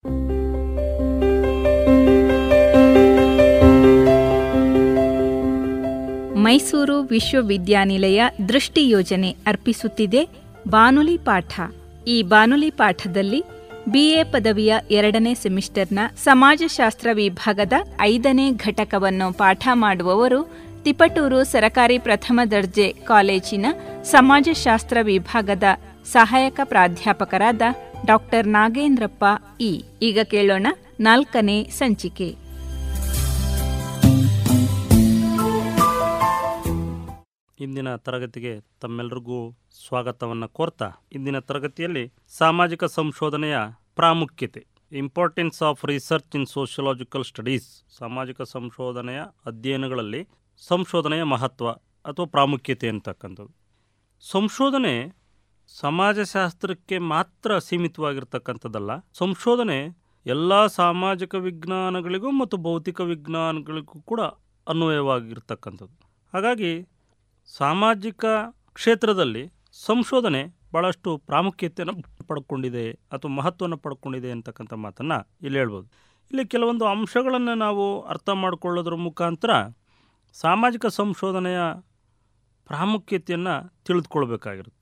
ಮೈಸೂರು ವಿಶ್ವವಿದ್ಯಾನಿಲಯ ದೃಷ್ಟಿ ಯೋಜನೆ ಅರ್ಪಿಸುತ್ತಿದೆ ಬಾನುಲಿ ಪಾಠ ಈ ಬಾನುಲಿ ಪಾಠದಲ್ಲಿ ಬಿಎ ಪದವಿಯ ಎರಡನೇ ಸೆಮಿಸ್ಟರ್ನ ಸಮಾಜಶಾಸ್ತ್ರ ವಿಭಾಗದ ಐದನೇ ಘಟಕವನ್ನು ಪಾಠ ಮಾಡುವವರು ತಿಪಟೂರು ಸರಕಾರಿ ಪ್ರಥಮ ದರ್ಜೆ ಕಾಲೇಜಿನ ಸಮಾಜಶಾಸ್ತ್ರ ವಿಭಾಗದ ಸಹಾಯಕ ಪ್ರಾಧ್ಯಾಪಕರಾದ ಡಾಕ್ಟರ್ ನಾಗೇಂದ್ರಪ್ಪ ಇ ಈಗ ಕೇಳೋಣ ನಾಲ್ಕನೇ ಸಂಚಿಕೆ ಇಂದಿನ ತರಗತಿಗೆ ತಮ್ಮೆಲ್ಲರಿಗೂ ಸ್ವಾಗತವನ್ನು ಕೋರ್ತಾ ಇಂದಿನ ತರಗತಿಯಲ್ಲಿ ಸಾಮಾಜಿಕ ಸಂಶೋಧನೆಯ ಪ್ರಾಮುಖ್ಯತೆ importance of research in sociological studies ಸಾಮಾಜಿಕ ಸಂಶೋಧನೆಯ ಅಧ್ಯಯನಗಳಲ್ಲಿ ಸಂಶೋಧನೆಯ ಮಹತ್ವ ಅಥವಾ ಪ್ರಾಮುಖ್ಯತೆ ಅಂತಕ್ಕಂಥದ್ದು ಸಂಶೋಧನೆ ಸಮಾಜಶಾಸ್ತ್ರಕ್ಕೆ ಮಾತ್ರ ಸೀಮಿತವಾಗಿರ್ತಕ್ಕಂಥದ್ದಲ್ಲ ಸಂಶೋಧನೆ ಎಲ್ಲ ಸಾಮಾಜಿಕ ವಿಜ್ಞಾನಗಳಿಗೂ ಮತ್ತು ಭೌತಿಕ ವಿಜ್ಞಾನಗಳಿಗೂ ಕೂಡ ಅನ್ವಯವಾಗಿರ್ತಕ್ಕಂಥದ್ದು ಹಾಗಾಗಿ ಸಾಮಾಜಿಕ ಕ್ಷೇತ್ರದಲ್ಲಿ ಸಂಶೋಧನೆ ಭಾಳಷ್ಟು ಪ್ರಾಮುಖ್ಯತೆಯನ್ನು ಪಡ್ಕೊಂಡಿದೆ ಅಥವಾ ಮಹತ್ವವನ್ನು ಪಡ್ಕೊಂಡಿದೆ ಅಂತಕ್ಕಂಥ ಮಾತನ್ನು ಇಲ್ಲಿ ಹೇಳ್ಬೋದು ಇಲ್ಲಿ ಕೆಲವೊಂದು ಅಂಶಗಳನ್ನು ನಾವು ಅರ್ಥ ಮಾಡಿಕೊಳ್ಳೋದ್ರ ಮುಖಾಂತರ ಸಾಮಾಜಿಕ ಸಂಶೋಧನೆಯ ಪ್ರಾಮುಖ್ಯತೆಯನ್ನು ತಿಳಿದುಕೊಳ್ಬೇಕಾಗಿರುತ್ತೆ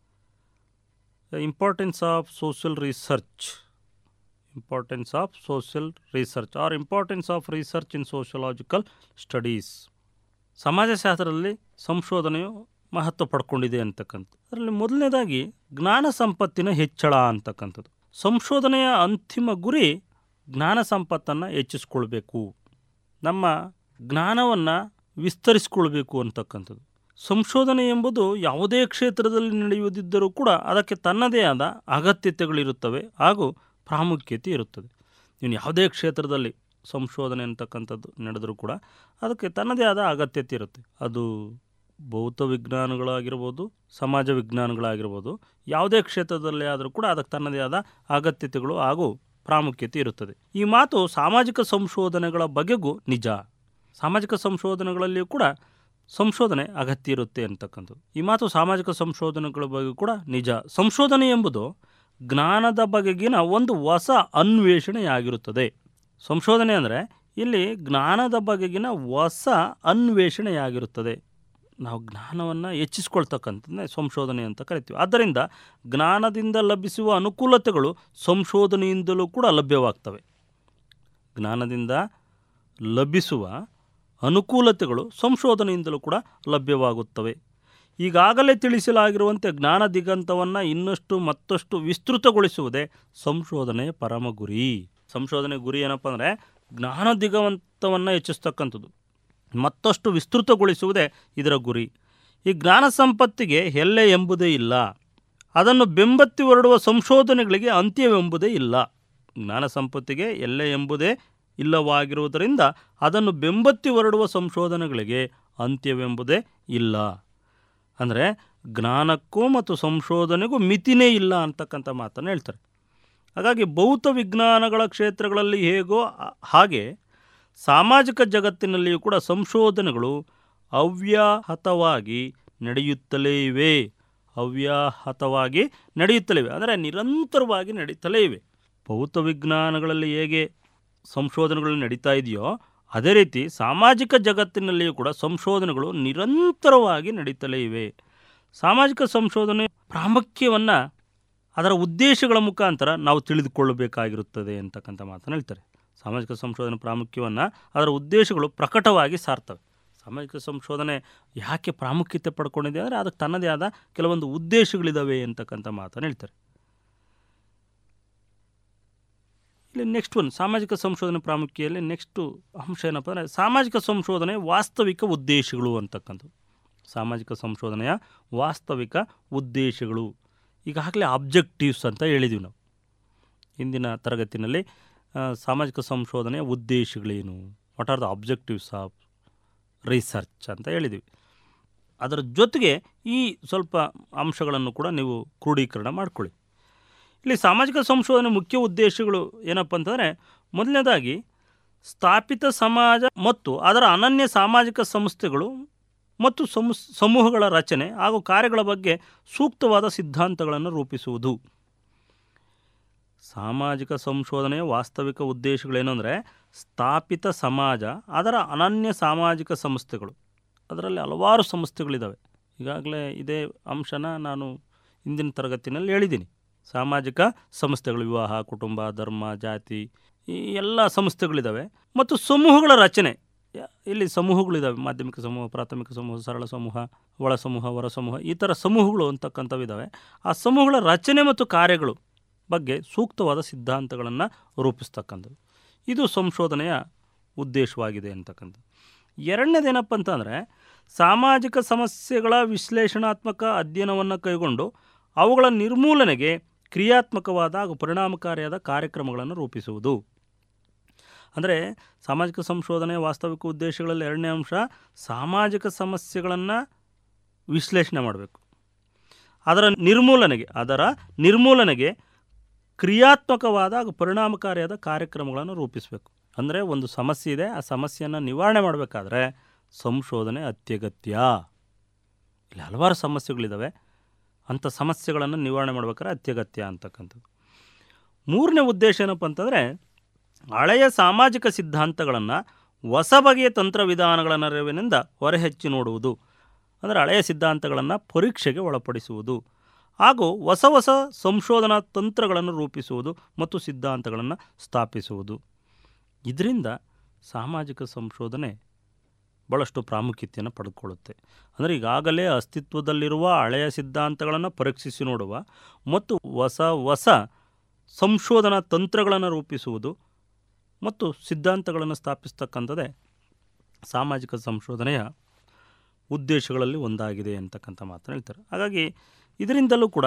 importance of social research importance of social research or importance of research in sociological studies ಸಮಾಜಶಾಸ್ತ್ರದಲ್ಲಿ ಸಂಶೋಧನೆಯು ಮಹತ್ವ ಪಡ್ಕೊಂಡಿದೆ ಅಂತಕ್ಕಂಥ ಅದರಲ್ಲಿ ಮೊದಲನೇದಾಗಿ ಜ್ಞಾನ ಸಂಪತ್ತಿನ ಹೆಚ್ಚಳ ಅಂತಕ್ಕಂಥದ್ದು ಸಂಶೋಧನೆಯ ಅಂತಿಮ ಗುರಿ ಜ್ಞಾನ ಸಂಪತ್ತನ್ನು ಹೆಚ್ಚಿಸ್ಕೊಳ್ಬೇಕು ನಮ್ಮ ಜ್ಞಾನವನ್ನು ವಿಸ್ತರಿಸಿಕೊಳ್ಬೇಕು ಅಂತಕ್ಕಂಥದ್ದು ಸಂಶೋಧನೆ ಎಂಬುದು ಯಾವುದೇ ಕ್ಷೇತ್ರದಲ್ಲಿ ನಡೆಯುವುದಿದ್ದರೂ ಕೂಡ ಅದಕ್ಕೆ ತನ್ನದೇ ಆದ ಅಗತ್ಯತೆಗಳಿರುತ್ತವೆ ಹಾಗೂ ಪ್ರಾಮುಖ್ಯತೆ ಇರುತ್ತದೆ ನೀನು ಯಾವುದೇ ಕ್ಷೇತ್ರದಲ್ಲಿ ಸಂಶೋಧನೆ ಅಂತಕ್ಕಂಥದ್ದು ನಡೆದರೂ ಕೂಡ ಅದಕ್ಕೆ ತನ್ನದೇ ಆದ ಅಗತ್ಯತೆ ಇರುತ್ತೆ ಅದು ಭೌತ ವಿಜ್ಞಾನಗಳಾಗಿರ್ಬೋದು ಸಮಾಜ ವಿಜ್ಞಾನಗಳಾಗಿರ್ಬೋದು ಯಾವುದೇ ಕ್ಷೇತ್ರದಲ್ಲಿ ಆದರೂ ಕೂಡ ಅದಕ್ಕೆ ತನ್ನದೇ ಆದ ಅಗತ್ಯತೆಗಳು ಹಾಗೂ ಪ್ರಾಮುಖ್ಯತೆ ಇರುತ್ತದೆ ಈ ಮಾತು ಸಾಮಾಜಿಕ ಸಂಶೋಧನೆಗಳ ಬಗೆಗೂ ನಿಜ ಸಾಮಾಜಿಕ ಸಂಶೋಧನೆಗಳಲ್ಲಿಯೂ ಕೂಡ ಸಂಶೋಧನೆ ಅಗತ್ಯ ಇರುತ್ತೆ ಅಂತಕ್ಕಂಥದ್ದು ಈ ಮಾತು ಸಾಮಾಜಿಕ ಸಂಶೋಧನೆಗಳ ಬಗ್ಗೆ ಕೂಡ ನಿಜ ಸಂಶೋಧನೆ ಎಂಬುದು ಜ್ಞಾನದ ಬಗೆಗಿನ ಒಂದು ಹೊಸ ಅನ್ವೇಷಣೆಯಾಗಿರುತ್ತದೆ ಸಂಶೋಧನೆ ಅಂದರೆ ಇಲ್ಲಿ ಜ್ಞಾನದ ಬಗೆಗಿನ ಹೊಸ ಅನ್ವೇಷಣೆಯಾಗಿರುತ್ತದೆ ನಾವು ಜ್ಞಾನವನ್ನು ಹೆಚ್ಚಿಸ್ಕೊಳ್ತಕ್ಕಂಥದ್ದೇ ಸಂಶೋಧನೆ ಅಂತ ಕರಿತೀವಿ ಆದ್ದರಿಂದ ಜ್ಞಾನದಿಂದ ಲಭಿಸುವ ಅನುಕೂಲತೆಗಳು ಸಂಶೋಧನೆಯಿಂದಲೂ ಕೂಡ ಲಭ್ಯವಾಗ್ತವೆ ಜ್ಞಾನದಿಂದ ಲಭಿಸುವ ಅನುಕೂಲತೆಗಳು ಸಂಶೋಧನೆಯಿಂದಲೂ ಕೂಡ ಲಭ್ಯವಾಗುತ್ತವೆ ಈಗಾಗಲೇ ತಿಳಿಸಲಾಗಿರುವಂತೆ ಜ್ಞಾನ ದಿಗಂತವನ್ನು ಇನ್ನಷ್ಟು ಮತ್ತಷ್ಟು ವಿಸ್ತೃತಗೊಳಿಸುವುದೇ ಸಂಶೋಧನೆಯ ಪರಮ ಗುರಿ ಸಂಶೋಧನೆ ಗುರಿ ಏನಪ್ಪ ಅಂದರೆ ಜ್ಞಾನ ದಿಗವಂತವನ್ನು ಹೆಚ್ಚಿಸ್ತಕ್ಕಂಥದ್ದು ಮತ್ತಷ್ಟು ವಿಸ್ತೃತಗೊಳಿಸುವುದೇ ಇದರ ಗುರಿ ಈ ಜ್ಞಾನ ಸಂಪತ್ತಿಗೆ ಎಲ್ಲೆ ಎಂಬುದೇ ಇಲ್ಲ ಅದನ್ನು ಬೆಂಬತ್ತಿ ಹೊರಡುವ ಸಂಶೋಧನೆಗಳಿಗೆ ಅಂತ್ಯವೆಂಬುದೇ ಇಲ್ಲ ಜ್ಞಾನ ಸಂಪತ್ತಿಗೆ ಎಲ್ಲೆ ಎಂಬುದೇ ಇಲ್ಲವಾಗಿರುವುದರಿಂದ ಅದನ್ನು ಬೆಂಬತ್ತಿ ಹೊರಡುವ ಸಂಶೋಧನೆಗಳಿಗೆ ಅಂತ್ಯವೆಂಬುದೇ ಇಲ್ಲ ಅಂದರೆ ಜ್ಞಾನಕ್ಕೂ ಮತ್ತು ಸಂಶೋಧನೆಗೂ ಮಿತಿನೇ ಇಲ್ಲ ಅಂತಕ್ಕಂಥ ಮಾತನ್ನು ಹೇಳ್ತಾರೆ ಹಾಗಾಗಿ ಭೌತ ವಿಜ್ಞಾನಗಳ ಕ್ಷೇತ್ರಗಳಲ್ಲಿ ಹೇಗೋ ಹಾಗೆ ಸಾಮಾಜಿಕ ಜಗತ್ತಿನಲ್ಲಿಯೂ ಕೂಡ ಸಂಶೋಧನೆಗಳು ಅವ್ಯಾಹತವಾಗಿ ನಡೆಯುತ್ತಲೇ ಇವೆ ಅವ್ಯಾಹತವಾಗಿ ನಡೆಯುತ್ತಲೇ ಇವೆ ಅಂದರೆ ನಿರಂತರವಾಗಿ ನಡೀತಲೇ ಇವೆ ಭೌತ ವಿಜ್ಞಾನಗಳಲ್ಲಿ ಹೇಗೆ ಸಂಶೋಧನೆಗಳು ನಡೀತಾ ಇದೆಯೋ ಅದೇ ರೀತಿ ಸಾಮಾಜಿಕ ಜಗತ್ತಿನಲ್ಲಿಯೂ ಕೂಡ ಸಂಶೋಧನೆಗಳು ನಿರಂತರವಾಗಿ ನಡೀತಲೇ ಇವೆ ಸಾಮಾಜಿಕ ಸಂಶೋಧನೆ ಪ್ರಾಮುಖ್ಯವನ್ನು ಅದರ ಉದ್ದೇಶಗಳ ಮುಖಾಂತರ ನಾವು ತಿಳಿದುಕೊಳ್ಳಬೇಕಾಗಿರುತ್ತದೆ ಅಂತಕ್ಕಂಥ ಮಾತನ್ನು ಹೇಳ್ತಾರೆ ಸಾಮಾಜಿಕ ಸಂಶೋಧನೆ ಪ್ರಾಮುಖ್ಯವನ್ನು ಅದರ ಉದ್ದೇಶಗಳು ಪ್ರಕಟವಾಗಿ ಸಾರ್ತವೆ ಸಾಮಾಜಿಕ ಸಂಶೋಧನೆ ಯಾಕೆ ಪ್ರಾಮುಖ್ಯತೆ ಪಡ್ಕೊಂಡಿದೆ ಅಂದರೆ ಅದಕ್ಕೆ ತನ್ನದೇ ಆದ ಕೆಲವೊಂದು ಉದ್ದೇಶಗಳಿದ್ದಾವೆ ಅಂತಕ್ಕಂಥ ಮಾತನ್ನು ಹೇಳ್ತಾರೆ ಇಲ್ಲಿ ನೆಕ್ಸ್ಟ್ ಒನ್ ಸಾಮಾಜಿಕ ಸಂಶೋಧನೆ ಪ್ರಾಮುಖ್ಯದಲ್ಲಿ ನೆಕ್ಸ್ಟು ಅಂಶ ಏನಪ್ಪ ಅಂದರೆ ಸಾಮಾಜಿಕ ಸಂಶೋಧನೆ ವಾಸ್ತವಿಕ ಉದ್ದೇಶಗಳು ಅಂತಕ್ಕಂಥದ್ದು ಸಾಮಾಜಿಕ ಸಂಶೋಧನೆಯ ವಾಸ್ತವಿಕ ಉದ್ದೇಶಗಳು ಈಗಾಗಲೇ ಆಬ್ಜೆಕ್ಟಿವ್ಸ್ ಅಂತ ಹೇಳಿದ್ದೀವಿ ನಾವು ಇಂದಿನ ತರಗತಿನಲ್ಲಿ ಸಾಮಾಜಿಕ ಸಂಶೋಧನೆಯ ಉದ್ದೇಶಗಳೇನು what are the objectives of research ಅಂತ ಹೇಳಿದ್ದೀವಿ ಅದರ ಜೊತೆಗೆ ಈ ಸ್ವಲ್ಪ ಅಂಶಗಳನ್ನು ಕೂಡ ನೀವು ಕ್ರೋಢೀಕರಣ ಮಾಡ್ಕೊಳ್ಳಿ ಇಲ್ಲಿ ಸಾಮಾಜಿಕ ಸಂಶೋಧನೆ ಮುಖ್ಯ ಉದ್ದೇಶಗಳು ಏನಪ್ಪ ಅಂತಂದರೆ ಮೊದಲನೇದಾಗಿ ಸ್ಥಾಪಿತ ಸಮಾಜ ಮತ್ತು ಅದರ ಅನನ್ಯ ಸಾಮಾಜಿಕ ಸಂಸ್ಥೆಗಳು ಮತ್ತು ಸಮು ಸಮೂಹಗಳ ರಚನೆ ಹಾಗೂ ಕಾರ್ಯಗಳ ಬಗ್ಗೆ ಸೂಕ್ತವಾದ ಸಿದ್ಧಾಂತಗಳನ್ನು ರೂಪಿಸುವುದು ಸಾಮಾಜಿಕ ಸಂಶೋಧನೆಯ ವಾಸ್ತವಿಕ ಉದ್ದೇಶಗಳೇನು ಅಂದರೆ ಸ್ಥಾಪಿತ ಸಮಾಜ ಅದರ ಅನನ್ಯ ಸಾಮಾಜಿಕ ಸಂಸ್ಥೆಗಳು ಅದರಲ್ಲಿ ಹಲವಾರು ಸಂಸ್ಥೆಗಳಿದ್ದಾವೆ ಈಗಾಗಲೇ ಇದೇ ಅಂಶನ ನಾನು ಇಂದಿನ ತರಗತಿನಲ್ಲಿ ಹೇಳಿದ್ದೀನಿ ಸಾಮಾಜಿಕ ಸಂಸ್ಥೆಗಳು ವಿವಾಹ ಕುಟುಂಬ ಧರ್ಮ ಜಾತಿ ಈ ಎಲ್ಲ ಸಂಸ್ಥೆಗಳಿದ್ದಾವೆ ಮತ್ತು ಸಮೂಹಗಳ ರಚನೆ ಯ- ಇಲ್ಲಿ ಸಮೂಹಗಳಿದ್ದಾವೆ ಮಾಧ್ಯಮಿಕ ಸಮೂಹ ಪ್ರಾಥಮಿಕ ಸಮೂಹ ಸರಳ ಸಮೂಹ ಒಳ ಸಮೂಹ ಹೊರ ಸಮೂಹ ಈ ಥರ ಸಮೂಹಗಳು ಅಂತಕ್ಕಂಥವಿದ್ದಾವೆ ಆ ಸಮೂಹಗಳ ರಚನೆ ಮತ್ತು ಕಾರ್ಯಗಳು ಬಗ್ಗೆ ಸೂಕ್ತವಾದ ಸಿದ್ಧಾಂತಗಳನ್ನು ರೂಪಿಸ್ತಕ್ಕಂಥದ್ದು ಇದು ಸಂಶೋಧನೆಯ ಉದ್ದೇಶವಾಗಿದೆ ಅಂತಕ್ಕಂಥದ್ದು ಎರಡನೇದೇನಪ್ಪ ಅಂತಂದರೆ ಸಾಮಾಜಿಕ ಸಮಸ್ಯೆಗಳ ವಿಶ್ಲೇಷಣಾತ್ಮಕ ಅಧ್ಯಯನವನ್ನು ಕೈಗೊಂಡು ಅವುಗಳ ನಿರ್ಮೂಲನೆಗೆ ಕ್ರಿಯಾತ್ಮಕವಾದ ಹಾಗೂ ಪರಿಣಾಮಕಾರಿಯಾದ ಕಾರ್ಯಕ್ರಮಗಳನ್ನು ರೂಪಿಸುವುದು ಅಂದರೆ ಸಾಮಾಜಿಕ ಸಂಶೋಧನೆ ವಾಸ್ತವಿಕ ಉದ್ದೇಶಗಳಲ್ಲಿ ಎರಡನೇ ಅಂಶ ಸಾಮಾಜಿಕ ಸಮಸ್ಯೆಗಳನ್ನು ವಿಶ್ಲೇಷಣೆ ಮಾಡಬೇಕು ಅದರ ನಿರ್ಮೂಲನೆಗೆ ಅದರ ನಿರ್ಮೂಲನೆಗೆ ಕ್ರಿಯಾತ್ಮಕವಾದ ಹಾಗೂ ಪರಿಣಾಮಕಾರಿಯಾದ ಕಾರ್ಯಕ್ರಮಗಳನ್ನು ರೂಪಿಸಬೇಕು ಅಂದರೆ ಒಂದು ಸಮಸ್ಯೆ ಇದೆ ಆ ಸಮಸ್ಯೆಯನ್ನು ನಿವಾರಣೆ ಮಾಡಬೇಕಾದ್ರೆ ಸಂಶೋಧನೆ ಅತ್ಯಗತ್ಯ ಇಲ್ಲಿ ಹಲವಾರು ಸಮಸ್ಯೆಗಳಿದ್ದಾವೆ ಅಂಥ ಸಮಸ್ಯೆಗಳನ್ನು ನಿವಾರಣೆ ಮಾಡ್ಬೇಕಾದ್ರೆ ಅತ್ಯಗತ್ಯ ಅಂತಕ್ಕಂಥದ್ದು ಮೂರನೇ ಉದ್ದೇಶ ಏನಪ್ಪ ಅಂತಂದರೆ ಹಳೆಯ ಸಾಮಾಜಿಕ ಸಿದ್ಧಾಂತಗಳನ್ನು ಹೊಸ ಬಗೆಯ ತಂತ್ರವಿಧಾನಗಳ ನೆರವಿನಿಂದ ಹೊರಹೆಚ್ಚಿ ನೋಡುವುದು ಅಂದರೆ ಹಳೆಯ ಸಿದ್ಧಾಂತಗಳನ್ನು ಪರೀಕ್ಷೆಗೆ ಒಳಪಡಿಸುವುದು ಹಾಗೂ ಹೊಸ ಹೊಸ ಸಂಶೋಧನಾ ತಂತ್ರಗಳನ್ನು ರೂಪಿಸುವುದು ಮತ್ತು ಸಿದ್ಧಾಂತಗಳನ್ನು ಸ್ಥಾಪಿಸುವುದು ಇದರಿಂದ ಸಾಮಾಜಿಕ ಸಂಶೋಧನೆ ಭಾಳಷ್ಟು ಪ್ರಾಮುಖ್ಯತೆಯನ್ನು ಪಡೆದುಕೊಳ್ಳುತ್ತೆ ಅಂದರೆ ಈಗಾಗಲೇ ಅಸ್ತಿತ್ವದಲ್ಲಿರುವ ಹಳೆಯ ಸಿದ್ಧಾಂತಗಳನ್ನು ಪರೀಕ್ಷಿಸಿ ನೋಡುವ ಮತ್ತು ಹೊಸ ಹೊಸ ಸಂಶೋಧನಾ ತಂತ್ರಗಳನ್ನು ರೂಪಿಸುವುದು ಮತ್ತು ಸಿದ್ಧಾಂತಗಳನ್ನು ಸ್ಥಾಪಿಸ್ತಕ್ಕಂಥದ್ದೇ ಸಾಮಾಜಿಕ ಸಂಶೋಧನೆಯ ಉದ್ದೇಶಗಳಲ್ಲಿ ಒಂದಾಗಿದೆ ಅಂತಕ್ಕಂಥ ಮಾತನ್ನು ಹೇಳ್ತಾರೆ ಹಾಗಾಗಿ ಇದರಿಂದಲೂ ಕೂಡ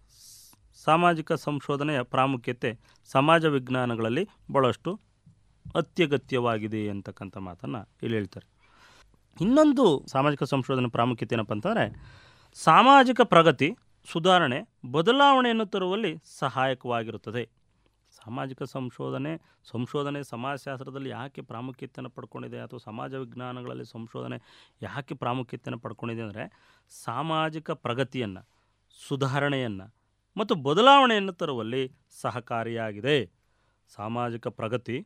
ಸಾಮಾಜಿಕ ಸಂಶೋಧನೆಯ ಪ್ರಾಮುಖ್ಯತೆ ಸಮಾಜ ವಿಜ್ಞಾನಗಳಲ್ಲಿ ಭಾಳಷ್ಟು ಅತ್ಯಗತ್ಯವಾಗಿದೆ ಅಂತಕ್ಕಂಥ ಮಾತನ್ನು ಇಲ್ಲಿ ಹೇಳ್ತಾರೆ ಇನ್ನೊಂದು ಸಾಮಾಜಿಕ ಸಂಶೋಧನೆ ಪ್ರಾಮುಖ್ಯತೆ ಏನಪ್ಪ ಅಂತಂದರೆ ಸಾಮಾಜಿಕ ಪ್ರಗತಿ ಸುಧಾರಣೆ ಬದಲಾವಣೆಯನ್ನು ತರುವಲ್ಲಿ ಸಹಾಯಕವಾಗಿರುತ್ತದೆ ಸಾಮಾಜಿಕ ಸಂಶೋಧನೆ ಸಂಶೋಧನೆ ಸಮಾಜಶಾಸ್ತ್ರದಲ್ಲಿ ಯಾಕೆ ಪ್ರಾಮುಖ್ಯತೆಯನ್ನು ಪಡ್ಕೊಂಡಿದೆ ಅಥವಾ ಸಮಾಜ ವಿಜ್ಞಾನಗಳಲ್ಲಿ ಸಂಶೋಧನೆ ಯಾಕೆ ಪ್ರಾಮುಖ್ಯತೆಯನ್ನು ಪಡ್ಕೊಂಡಿದೆ ಅಂದರೆ ಸಾಮಾಜಿಕ ಪ್ರಗತಿಯನ್ನು ಸುಧಾರಣೆಯನ್ನು ಮತ್ತು ಬದಲಾವಣೆಯನ್ನು ತರುವಲ್ಲಿ ಸಹಕಾರಿಯಾಗಿದೆ ಸಾಮಾಜಿಕ ಪ್ರಗತಿ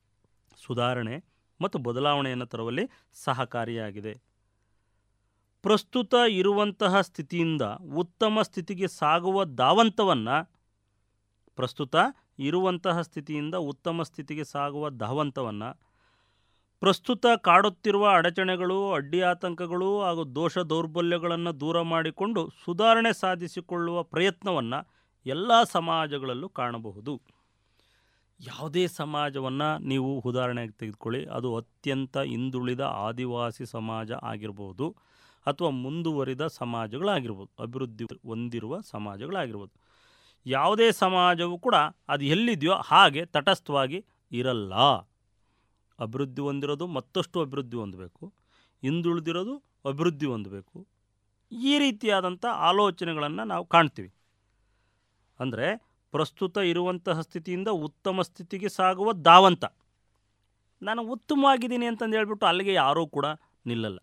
ಸುಧಾರಣೆ ಮತ್ತು ಬದಲಾವಣೆಯನ್ನು ತರುವಲ್ಲಿ ಸಹಕಾರಿಯಾಗಿದೆ ಪ್ರಸ್ತುತ ಇರುವಂತಹ ಸ್ಥಿತಿಯಿಂದ ಉತ್ತಮ ಸ್ಥಿತಿಗೆ ಸಾಗುವ ಧಾವಂತವನ್ನು ಪ್ರಸ್ತುತ ಇರುವಂತಹ ಸ್ಥಿತಿಯಿಂದ ಉತ್ತಮ ಸ್ಥಿತಿಗೆ ಸಾಗುವ ಧಾವಂತವನ್ನು ಪ್ರಸ್ತುತ ಕಾಡುತ್ತಿರುವ ಅಡಚಣೆಗಳು ಅಡ್ಡಿ ಆತಂಕಗಳು ಹಾಗೂ ದೋಷ ದೌರ್ಬಲ್ಯಗಳನ್ನು ದೂರ ಮಾಡಿಕೊಂಡು ಸುಧಾರಣೆ ಸಾಧಿಸಿಕೊಳ್ಳುವ ಪ್ರಯತ್ನವನ್ನು ಎಲ್ಲ ಸಮಾಜಗಳಲ್ಲೂ ಕಾಣಬಹುದು ಯಾವುದೇ ಸಮಾಜವನ್ನು ನೀವು ಉದಾಹರಣೆಗೆ ತೆಗೆದುಕೊಳ್ಳಿ ಅದು ಅತ್ಯಂತ ಹಿಂದುಳಿದ ಆದಿವಾಸಿ ಸಮಾಜ ಆಗಿರ್ಬೋದು ಅಥವಾ ಮುಂದುವರಿದ ಸಮಾಜಗಳಾಗಿರ್ಬೋದು ಅಭಿವೃದ್ಧಿ ಹೊಂದಿರುವ ಸಮಾಜಗಳಾಗಿರ್ಬೋದು ಯಾವುದೇ ಸಮಾಜವು ಕೂಡ ಅದು ಎಲ್ಲಿದೆಯೋ ಹಾಗೆ ತಟಸ್ಥವಾಗಿ ಇರಲ್ಲ ಅಭಿವೃದ್ಧಿ ಹೊಂದಿರೋದು ಮತ್ತಷ್ಟು ಅಭಿವೃದ್ಧಿ ಹೊಂದಬೇಕು ಹಿಂದುಳಿದಿರೋದು ಅಭಿವೃದ್ಧಿ ಹೊಂದಬೇಕು ಈ ರೀತಿಯಾದಂಥ ಆಲೋಚನೆಗಳನ್ನು ನಾವು ಕಾಣ್ತೀವಿ ಅಂದರೆ ಪ್ರಸ್ತುತ ಇರುವಂತಹ ಸ್ಥಿತಿಯಿಂದ ಉತ್ತಮ ಸ್ಥಿತಿಗೆ ಸಾಗುವ ಧಾವಂತ ನಾನು ಉತ್ತಮವಾಗಿದ್ದೀನಿ ಅಂತಂದು ಹೇಳ್ಬಿಟ್ಟು ಅಲ್ಲಿಗೆ ಯಾರೂ ಕೂಡ ನಿಲ್ಲಲ್ಲ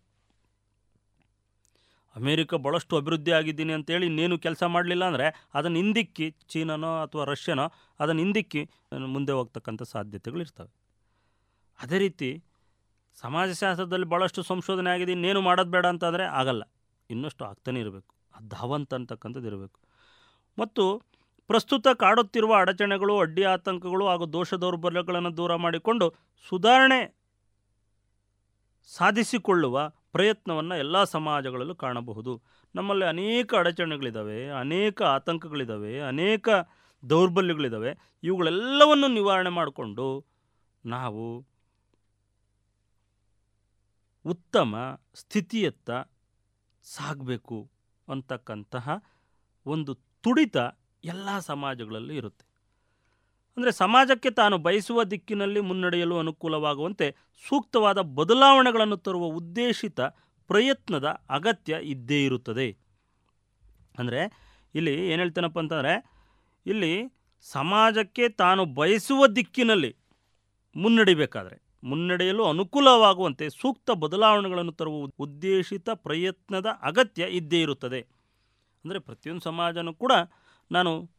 ಅಮೇರಿಕ ಭಾಳಷ್ಟು ಅಭಿವೃದ್ಧಿ ಆಗಿದ್ದೀನಿ ಅಂತೇಳಿ ಇನ್ನೇನು ಕೆಲಸ ಮಾಡಲಿಲ್ಲ ಅಂದರೆ ಅದನ್ನು ಹಿಂದಿಕ್ಕಿ ಚೀನನೋ ಅಥವಾ ರಷ್ಯನೋ ಅದನ್ನು ಹಿಂದಿಕ್ಕಿ ಮುಂದೆ ಹೋಗ್ತಕ್ಕಂಥ ಸಾಧ್ಯತೆಗಳು ಇರ್ತವೆ ಅದೇ ರೀತಿ ಸಮಾಜಶಾಸ್ತ್ರದಲ್ಲಿ ಭಾಳಷ್ಟು ಸಂಶೋಧನೆ ಆಗಿದೆ ಇನ್ನೇನು ಮಾಡೋದು ಬೇಡ ಅಂತಂದರೆ ಆಗಲ್ಲ ಇನ್ನಷ್ಟು ಆಗ್ತಾನೆ ಇರಬೇಕು ಆ ಧಾವಂತ ಅಂತಕ್ಕಂಥದ್ದು ಇರಬೇಕು ಮತ್ತು ಪ್ರಸ್ತುತ ಕಾಡುತ್ತಿರುವ ಅಡಚಣೆಗಳು ಅಡ್ಡಿ ಆತಂಕಗಳು ಹಾಗೂ ದೋಷ ದೌರ್ಬಲ್ಯಗಳನ್ನು ದೂರ ಮಾಡಿಕೊಂಡು ಸುಧಾರಣೆ ಸಾಧಿಸಿಕೊಳ್ಳುವ ಪ್ರಯತ್ನವನ್ನು ಎಲ್ಲ ಸಮಾಜಗಳಲ್ಲೂ ಕಾಣಬಹುದು ನಮ್ಮಲ್ಲಿ ಅನೇಕ ಅಡಚಣೆಗಳಿದ್ದಾವೆ ಅನೇಕ ಆತಂಕಗಳಿದ್ದಾವೆ ಅನೇಕ ದೌರ್ಬಲ್ಯಗಳಿದ್ದಾವೆ ಇವುಗಳೆಲ್ಲವನ್ನು ನಿವಾರಣೆ ಮಾಡಿಕೊಂಡು ನಾವು ಉತ್ತಮ ಸ್ಥಿತಿಯತ್ತ ಸಾಗಬೇಕು ಅಂತಕ್ಕಂತಹ ಒಂದು ತುಡಿತ ಎಲ್ಲ ಸಮಾಜಗಳಲ್ಲೂ ಇರುತ್ತೆ ಅಂದರೆ ಸಮಾಜಕ್ಕೆ ತಾನು ಬಯಸುವ ದಿಕ್ಕಿನಲ್ಲಿ ಮುನ್ನಡೆಯಲು ಅನುಕೂಲವಾಗುವಂತೆ ಸೂಕ್ತವಾದ ಬದಲಾವಣೆಗಳನ್ನು ತರುವ ಉದ್ದೇಶಿತ ಪ್ರಯತ್ನದ ಅಗತ್ಯ ಇದ್ದೇ ಇರುತ್ತದೆ ಅಂದರೆ ಇಲ್ಲಿ ಏನು ಹೇಳ್ತೇನಪ್ಪ ಅಂತಂದರೆ ಇಲ್ಲಿ ಸಮಾಜಕ್ಕೆ ತಾನು ಬಯಸುವ ದಿಕ್ಕಿನಲ್ಲಿ ಮುನ್ನಡಿಬೇಕಾದ್ರೆ ಮುನ್ನಡೆಯಲು ಅನುಕೂಲವಾಗುವಂತೆ ಸೂಕ್ತ ಬದಲಾವಣೆಗಳನ್ನು ತರುವ ಉದ್ದೇಶಿತ ಪ್ರಯತ್ನದ ಅಗತ್ಯ ಇದ್ದೇ ಇರುತ್ತದೆ ಅಂದರೆ ಪ್ರತಿಯೊಂದು ಸಮಾಜನೂ ಕೂಡ ನಾನು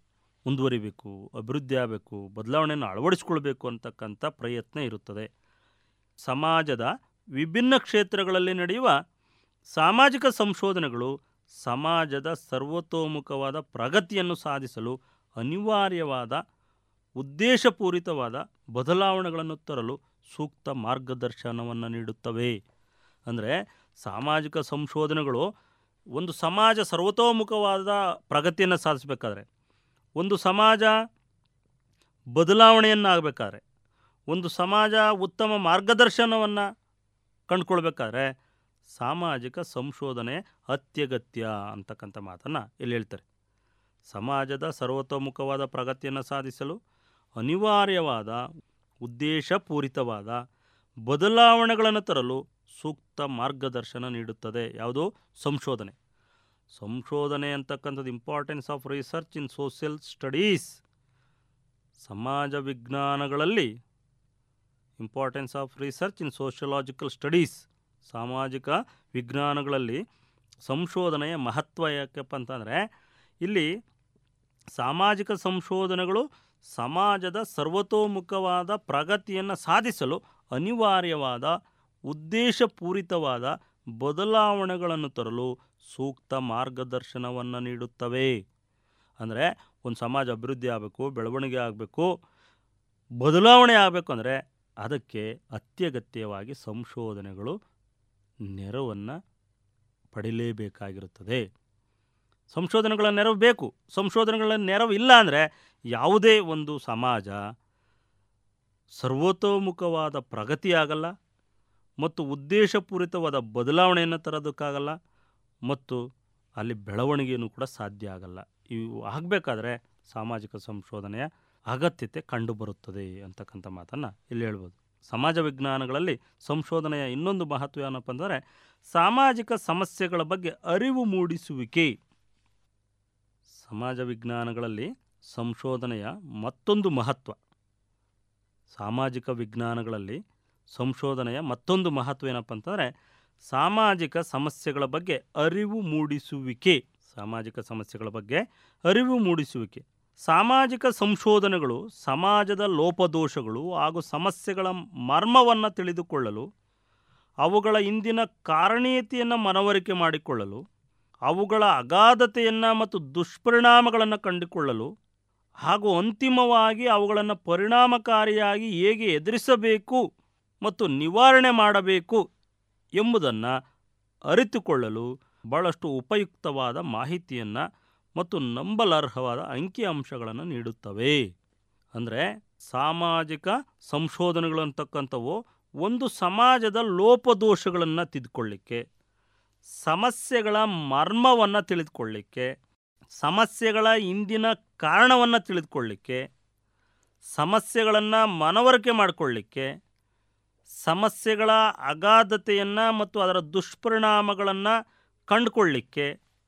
ಮುಂದುವರಿಬೇಕು ಅಭಿವೃದ್ಧಿ ಆಗಬೇಕು ಬದಲಾವಣೆಯನ್ನು ಅಳವಡಿಸ್ಕೊಳ್ಬೇಕು ಅಂತಕ್ಕಂಥ ಪ್ರಯತ್ನ ಇರುತ್ತದೆ ಸಮಾಜದ ವಿಭಿನ್ನ ಕ್ಷೇತ್ರಗಳಲ್ಲಿ ನಡೆಯುವ ಸಾಮಾಜಿಕ ಸಂಶೋಧನೆಗಳು ಸಮಾಜದ ಸರ್ವತೋಮುಖವಾದ ಪ್ರಗತಿಯನ್ನು ಸಾಧಿಸಲು ಅನಿವಾರ್ಯವಾದ ಉದ್ದೇಶಪೂರಿತವಾದ ಬದಲಾವಣೆಗಳನ್ನು ತರಲು ಸೂಕ್ತ ಮಾರ್ಗದರ್ಶನವನ್ನು ನೀಡುತ್ತವೆ ಅಂದರೆ ಸಾಮಾಜಿಕ ಸಂಶೋಧನೆಗಳು ಒಂದು ಸಮಾಜ ಸರ್ವತೋಮುಖವಾದ ಪ್ರಗತಿಯನ್ನು ಸಾಧಿಸಬೇಕಾದ್ರೆ ಒಂದು ಸಮಾಜ ಬದಲಾವಣೆಯನ್ನಾಗಬೇಕಾದ್ರೆ ಒಂದು ಸಮಾಜ ಉತ್ತಮ ಮಾರ್ಗದರ್ಶನವನ್ನು ಕಂಡುಕೊಳ್ಬೇಕಾದ್ರೆ ಸಾಮಾಜಿಕ ಸಂಶೋಧನೆ ಅತ್ಯಗತ್ಯ ಅಂತಕ್ಕಂಥ ಮಾತನ್ನು ಇಲ್ಲಿ ಹೇಳ್ತಾರೆ ಸಮಾಜದ ಸರ್ವತೋಮುಖವಾದ ಪ್ರಗತಿಯನ್ನು ಸಾಧಿಸಲು ಅನಿವಾರ್ಯವಾದ ಉದ್ದೇಶಪೂರಿತವಾದ ಬದಲಾವಣೆಗಳನ್ನು ತರಲು ಸೂಕ್ತ ಮಾರ್ಗದರ್ಶನ ನೀಡುತ್ತದೆ ಯಾವುದು ಸಂಶೋಧನೆ ಸಂಶೋಧನೆ ಅಂತಕ್ಕಂಥದ್ದು importance of research in social studies ಸಮಾಜ ವಿಜ್ಞಾನಗಳಲ್ಲಿ importance of research in sociological studies ಸಾಮಾಜಿಕ ವಿಜ್ಞಾನಗಳಲ್ಲಿ ಸಂಶೋಧನೆಯ ಮಹತ್ವ ಯಾಕಪ್ಪ ಅಂತಂದರೆ ಇಲ್ಲಿ ಸಾಮಾಜಿಕ ಸಂಶೋಧನೆಗಳು ಸಮಾಜದ ಸರ್ವತೋಮುಖವಾದ ಪ್ರಗತಿಯನ್ನು ಸಾಧಿಸಲು ಅನಿವಾರ್ಯವಾದ ಉದ್ದೇಶಪೂರಿತವಾದ ಬದಲಾವಣೆಗಳನ್ನು ತರಲು ಸೂಕ್ತ ಮಾರ್ಗದರ್ಶನವನ್ನು ನೀಡುತ್ತವೆ ಅಂದರೆ ಒಂದು ಸಮಾಜ ಅಭಿವೃದ್ಧಿ ಆಗಬೇಕು ಬೆಳವಣಿಗೆ ಆಗಬೇಕು ಬದಲಾವಣೆ ಆಗಬೇಕು ಅಂದರೆ ಅದಕ್ಕೆ ಅತ್ಯಗತ್ಯವಾಗಿ ಸಂಶೋಧನೆಗಳು ನೆರವನ್ನು ಪಡಿಲೇಬೇಕಾಗಿರುತ್ತದೆ ಸಂಶೋಧನೆಗಳ ನೆರವು ಬೇಕು ಸಂಶೋಧನೆಗಳ ನೆರವು ಇಲ್ಲ ಅಂದರೆ ಯಾವುದೇ ಒಂದು ಸಮಾಜ ಸರ್ವತೋಮುಖವಾದ ಪ್ರಗತಿ ಆಗಲ್ಲ ಮತ್ತು ಉದ್ದೇಶಪೂರಿತವಾದ ಬದಲಾವಣೆಯನ್ನು ತರೋದಕ್ಕಾಗಲ್ಲ ಮತ್ತು ಅಲ್ಲಿ ಬೆಳವಣಿಗೆಯೂ ಕೂಡ ಸಾಧ್ಯ ಆಗಲ್ಲ ಇವು ಆಗಬೇಕಾದ್ರೆ ಸಾಮಾಜಿಕ ಸಂಶೋಧನೆಯ ಅಗತ್ಯತೆ ಕಂಡುಬರುತ್ತದೆ ಅಂತಕ್ಕಂಥ ಮಾತನ್ನು ಇಲ್ಲಿ ಹೇಳ್ಬೋದು ಸಮಾಜ ವಿಜ್ಞಾನಗಳಲ್ಲಿ ಸಂಶೋಧನೆಯ ಇನ್ನೊಂದು ಮಹತ್ವ ಏನಪ್ಪ ಅಂದರೆ ಸಾಮಾಜಿಕ ಸಮಸ್ಯೆಗಳ ಬಗ್ಗೆ ಅರಿವು ಮೂಡಿಸುವಿಕೆ ಸಮಾಜ ವಿಜ್ಞಾನಗಳಲ್ಲಿ ಸಂಶೋಧನೆಯ ಮತ್ತೊಂದು ಮಹತ್ವ ಸಾಮಾಜಿಕ ವಿಜ್ಞಾನಗಳಲ್ಲಿ ಸಂಶೋಧನೆಯ ಮತ್ತೊಂದು ಮಹತ್ವ ಏನಪ್ಪ ಅಂತಂದರೆ ಸಾಮಾಜಿಕ ಸಮಸ್ಯೆಗಳ ಬಗ್ಗೆ ಅರಿವು ಮೂಡಿಸುವಿಕೆ ಸಾಮಾಜಿಕ ಸಮಸ್ಯೆಗಳ ಬಗ್ಗೆ ಅರಿವು ಮೂಡಿಸುವಿಕೆ ಸಾಮಾಜಿಕ ಸಂಶೋಧನೆಗಳು ಸಮಾಜದ ಲೋಪದೋಷಗಳು ಹಾಗೂ ಸಮಸ್ಯೆಗಳ ಮರ್ಮವನ್ನು ತಿಳಿದುಕೊಳ್ಳಲು ಅವುಗಳ ಹಿಂದಿನ ಕಾರಣೀಯತೆಯನ್ನು ಮನವರಿಕೆ ಮಾಡಿಕೊಳ್ಳಲು ಅವುಗಳ ಅಗಾಧತೆಯನ್ನು ಮತ್ತು ದುಷ್ಪರಿಣಾಮಗಳನ್ನು ಕಂಡುಕೊಳ್ಳಲು ಹಾಗೂ ಅಂತಿಮವಾಗಿ ಅವುಗಳನ್ನು ಪರಿಣಾಮಕಾರಿಯಾಗಿ ಹೇಗೆ ಎದುರಿಸಬೇಕು ಮತ್ತು ನಿವಾರಣೆ ಮಾಡಬೇಕು ಎಂಬುದನ್ನು ಅರಿತುಕೊಳ್ಳಲು ಭಾಳಷ್ಟು ಉಪಯುಕ್ತವಾದ ಮಾಹಿತಿಯನ್ನು ಮತ್ತು ನಂಬಲರ್ಹವಾದ ಅಂಕಿಅಂಶಗಳನ್ನು ನೀಡುತ್ತವೆ ಅಂದರೆ ಸಾಮಾಜಿಕ ಸಂಶೋಧನೆಗಳು ಅಂತಕ್ಕಂಥವು ಒಂದು ಸಮಾಜದ ಲೋಪದೋಷಗಳನ್ನು ತಿದ್ದುಕೊಳ್ಳಿಕ್ಕೆ ಸಮಸ್ಯೆಗಳ ಮರ್ಮವನ್ನು ತಿಳಿದುಕೊಳ್ಳಿಕ್ಕೆ ಸಮಸ್ಯೆಗಳ ಹಿಂದಿನ ಕಾರಣವನ್ನು ತಿಳಿದುಕೊಳ್ಳಿಕ್ಕೆ ಸಮಸ್ಯೆಗಳನ್ನು ಮನವರಿಕೆ ಮಾಡಿಕೊಳ್ಳಿಕ್ಕೆ ಸಮಸ್ಯೆಗಳ ಅಗಾಧತೆಯನ್ನು ಮತ್ತು ಅದರ ದುಷ್ಪರಿಣಾಮಗಳನ್ನು ಕಂಡುಕೊಳ್ಳಿಕ್ಕೆ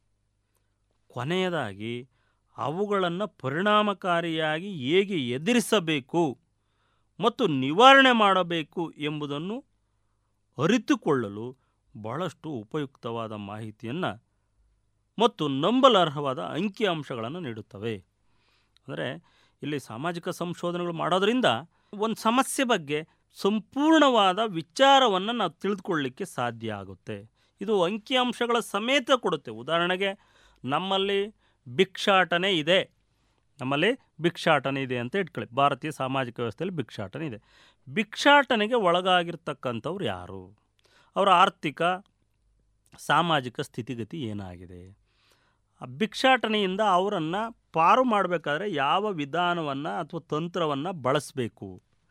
ಕೊನೆಯದಾಗಿ ಅವುಗಳನ್ನು ಪರಿಣಾಮಕಾರಿಯಾಗಿ ಹೇಗೆ ಎದುರಿಸಬೇಕು ಮತ್ತು ನಿವಾರಣೆ ಮಾಡಬೇಕು ಎಂಬುದನ್ನು ಅರಿತುಕೊಳ್ಳಲು ಬಹಳಷ್ಟು ಉಪಯುಕ್ತವಾದ ಮಾಹಿತಿಯನ್ನು ಮತ್ತು ನಂಬಲರ್ಹವಾದ ಅಂಕಿಅಂಶಗಳನ್ನು ನೀಡುತ್ತವೆ ಅಂದರೆ ಇಲ್ಲಿ ಸಾಮಾಜಿಕ ಸಂಶೋಧನೆಗಳು ಮಾಡೋದರಿಂದ ಒಂದು ಸಮಸ್ಯೆ ಬಗ್ಗೆ ಸಂಪೂರ್ಣವಾದ ವಿಚಾರವನ್ನು ನಾವು ತಿಳಿದುಕೊಳ್ಳಲಿಕ್ಕೆ ಸಾಧ್ಯ ಆಗುತ್ತೆ ಇದು ಅಂಕಿಅಂಶಗಳ ಸಮೇತ ಕೊಡುತ್ತೆ ಉದಾಹರಣೆಗೆ ನಮ್ಮಲ್ಲಿ ಭಿಕ್ಷಾಟನೆ ಇದೆ ನಮ್ಮಲ್ಲಿ ಭಿಕ್ಷಾಟನೆ ಇದೆ ಅಂತ ಇಟ್ಕೊಳ್ಳಿ ಭಾರತೀಯ ಸಾಮಾಜಿಕ ವ್ಯವಸ್ಥೆಯಲ್ಲಿ ಭಿಕ್ಷಾಟನೆ ಇದೆ ಭಿಕ್ಷಾಟನೆಗೆ ಒಳಗಾಗಿರ್ತಕ್ಕಂಥವ್ರು ಯಾರು ಅವರ ಆರ್ಥಿಕ ಸಾಮಾಜಿಕ ಸ್ಥಿತಿಗತಿ ಏನಾಗಿದೆ ಆ ಭಿಕ್ಷಾಟನೆಯಿಂದ ಅವರನ್ನು ಪಾರು ಮಾಡಬೇಕಾದ್ರೆ ಯಾವ ವಿಧಾನವನ್ನು ಅಥವಾ ತಂತ್ರವನ್ನು ಬಳಸಬೇಕು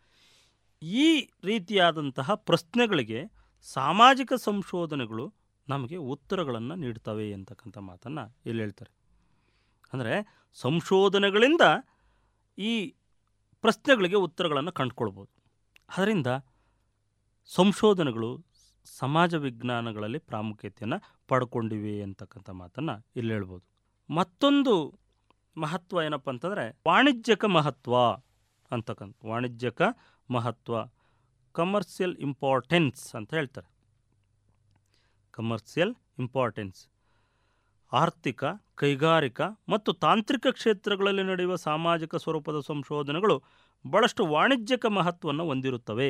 ಈ ರೀತಿಯಾದಂತಹ ಪ್ರಶ್ನೆಗಳಿಗೆ ಸಾಮಾಜಿಕ ಸಂಶೋಧನೆಗಳು ನಮಗೆ ಉತ್ತರಗಳನ್ನು ನೀಡ್ತವೆ ಅಂತಕ್ಕಂಥ ಮಾತನ್ನು ಇಲ್ಲಿ ಹೇಳ್ತಾರೆ ಅಂದರೆ ಸಂಶೋಧನೆಗಳಿಂದ ಈ ಪ್ರಶ್ನೆಗಳಿಗೆ ಉತ್ತರಗಳನ್ನು ಕಂಡುಕೊಳ್ಬೋದು ಅದರಿಂದ ಸಂಶೋಧನೆಗಳು ಸಮಾಜ ವಿಜ್ಞಾನಗಳಲ್ಲಿ ಪ್ರಾಮುಖ್ಯತೆಯನ್ನು ಪಡ್ಕೊಂಡಿವೆ ಅಂತಕ್ಕಂಥ ಮಾತನ್ನು ಇಲ್ಲಿ ಹೇಳ್ಬೋದು ಮತ್ತೊಂದು ಮಹತ್ವ ಏನಪ್ಪ ಅಂತಂದರೆ ವಾಣಿಜ್ಯಕ ಮಹತ್ವ ಅಂತಕ್ಕಂಥ ವಾಣಿಜ್ಯಕ ಮಹತ್ವ ಕಮರ್ಷಿಯಲ್ ಇಂಪಾರ್ಟೆನ್ಸ್ ಅಂತ ಹೇಳ್ತಾರೆ ಕಮರ್ಷಿಯಲ್ ಇಂಪಾರ್ಟೆನ್ಸ್ ಆರ್ಥಿಕ ಕೈಗಾರಿಕಾ ಮತ್ತು ತಾಂತ್ರಿಕ ಕ್ಷೇತ್ರಗಳಲ್ಲಿ ನಡೆಯುವ ಸಾಮಾಜಿಕ ಸ್ವರೂಪದ ಸಂಶೋಧನೆಗಳು ಭಾಳಷ್ಟು ವಾಣಿಜ್ಯಿಕ ಮಹತ್ವವನ್ನು ಹೊಂದಿರುತ್ತವೆ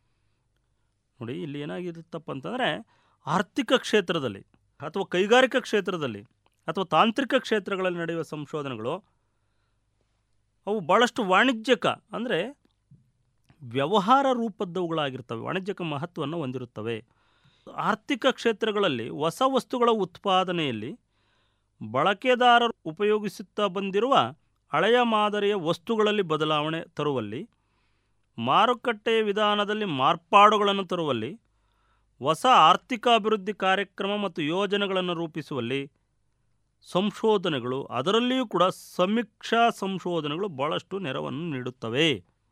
ನೋಡಿ ಇಲ್ಲಿ ಏನಾಗಿರುತ್ತಪ್ಪ ಅಂತಂದರೆ ಆರ್ಥಿಕ ಕ್ಷೇತ್ರದಲ್ಲಿ ಅಥವಾ ಕೈಗಾರಿಕಾ ಕ್ಷೇತ್ರದಲ್ಲಿ ಅಥವಾ ತಾಂತ್ರಿಕ ಕ್ಷೇತ್ರಗಳಲ್ಲಿ ನಡೆಯುವ ಸಂಶೋಧನೆಗಳು ಅವು ಭಾಳಷ್ಟು ವಾಣಿಜ್ಯಿಕ ಅಂದರೆ ವ್ಯವಹಾರ ರೂಪದ್ದವುಗಳಾಗಿರ್ತವೆ ವಾಣಿಜ್ಯಿಕ ಮಹತ್ವವನ್ನು ಹೊಂದಿರುತ್ತವೆ ಆರ್ಥಿಕ ಕ್ಷೇತ್ರಗಳಲ್ಲಿ ಹೊಸ ವಸ್ತುಗಳ ಉತ್ಪಾದನೆಯಲ್ಲಿ ಬಳಕೆದಾರರು ಉಪಯೋಗಿಸುತ್ತಾ ಬಂದಿರುವ ಹಳೆಯ ಮಾದರಿಯ ವಸ್ತುಗಳಲ್ಲಿ ಬದಲಾವಣೆ ತರುವಲ್ಲಿ ಮಾರುಕಟ್ಟೆಯ ವಿಧಾನದಲ್ಲಿ ಮಾರ್ಪಾಡುಗಳನ್ನು ತರುವಲ್ಲಿ ಹೊಸ ಆರ್ಥಿಕ ಅಭಿವೃದ್ಧಿ ಕಾರ್ಯಕ್ರಮ ಮತ್ತು ಯೋಜನೆಗಳನ್ನು ರೂಪಿಸುವಲ್ಲಿ ಸಂಶೋಧನೆಗಳು ಅದರಲ್ಲಿಯೂ ಕೂಡ ಸಮೀಕ್ಷಾ ಸಂಶೋಧನೆಗಳು ಭಾಳಷ್ಟು ನೆರವನ್ನು ನೀಡುತ್ತವೆ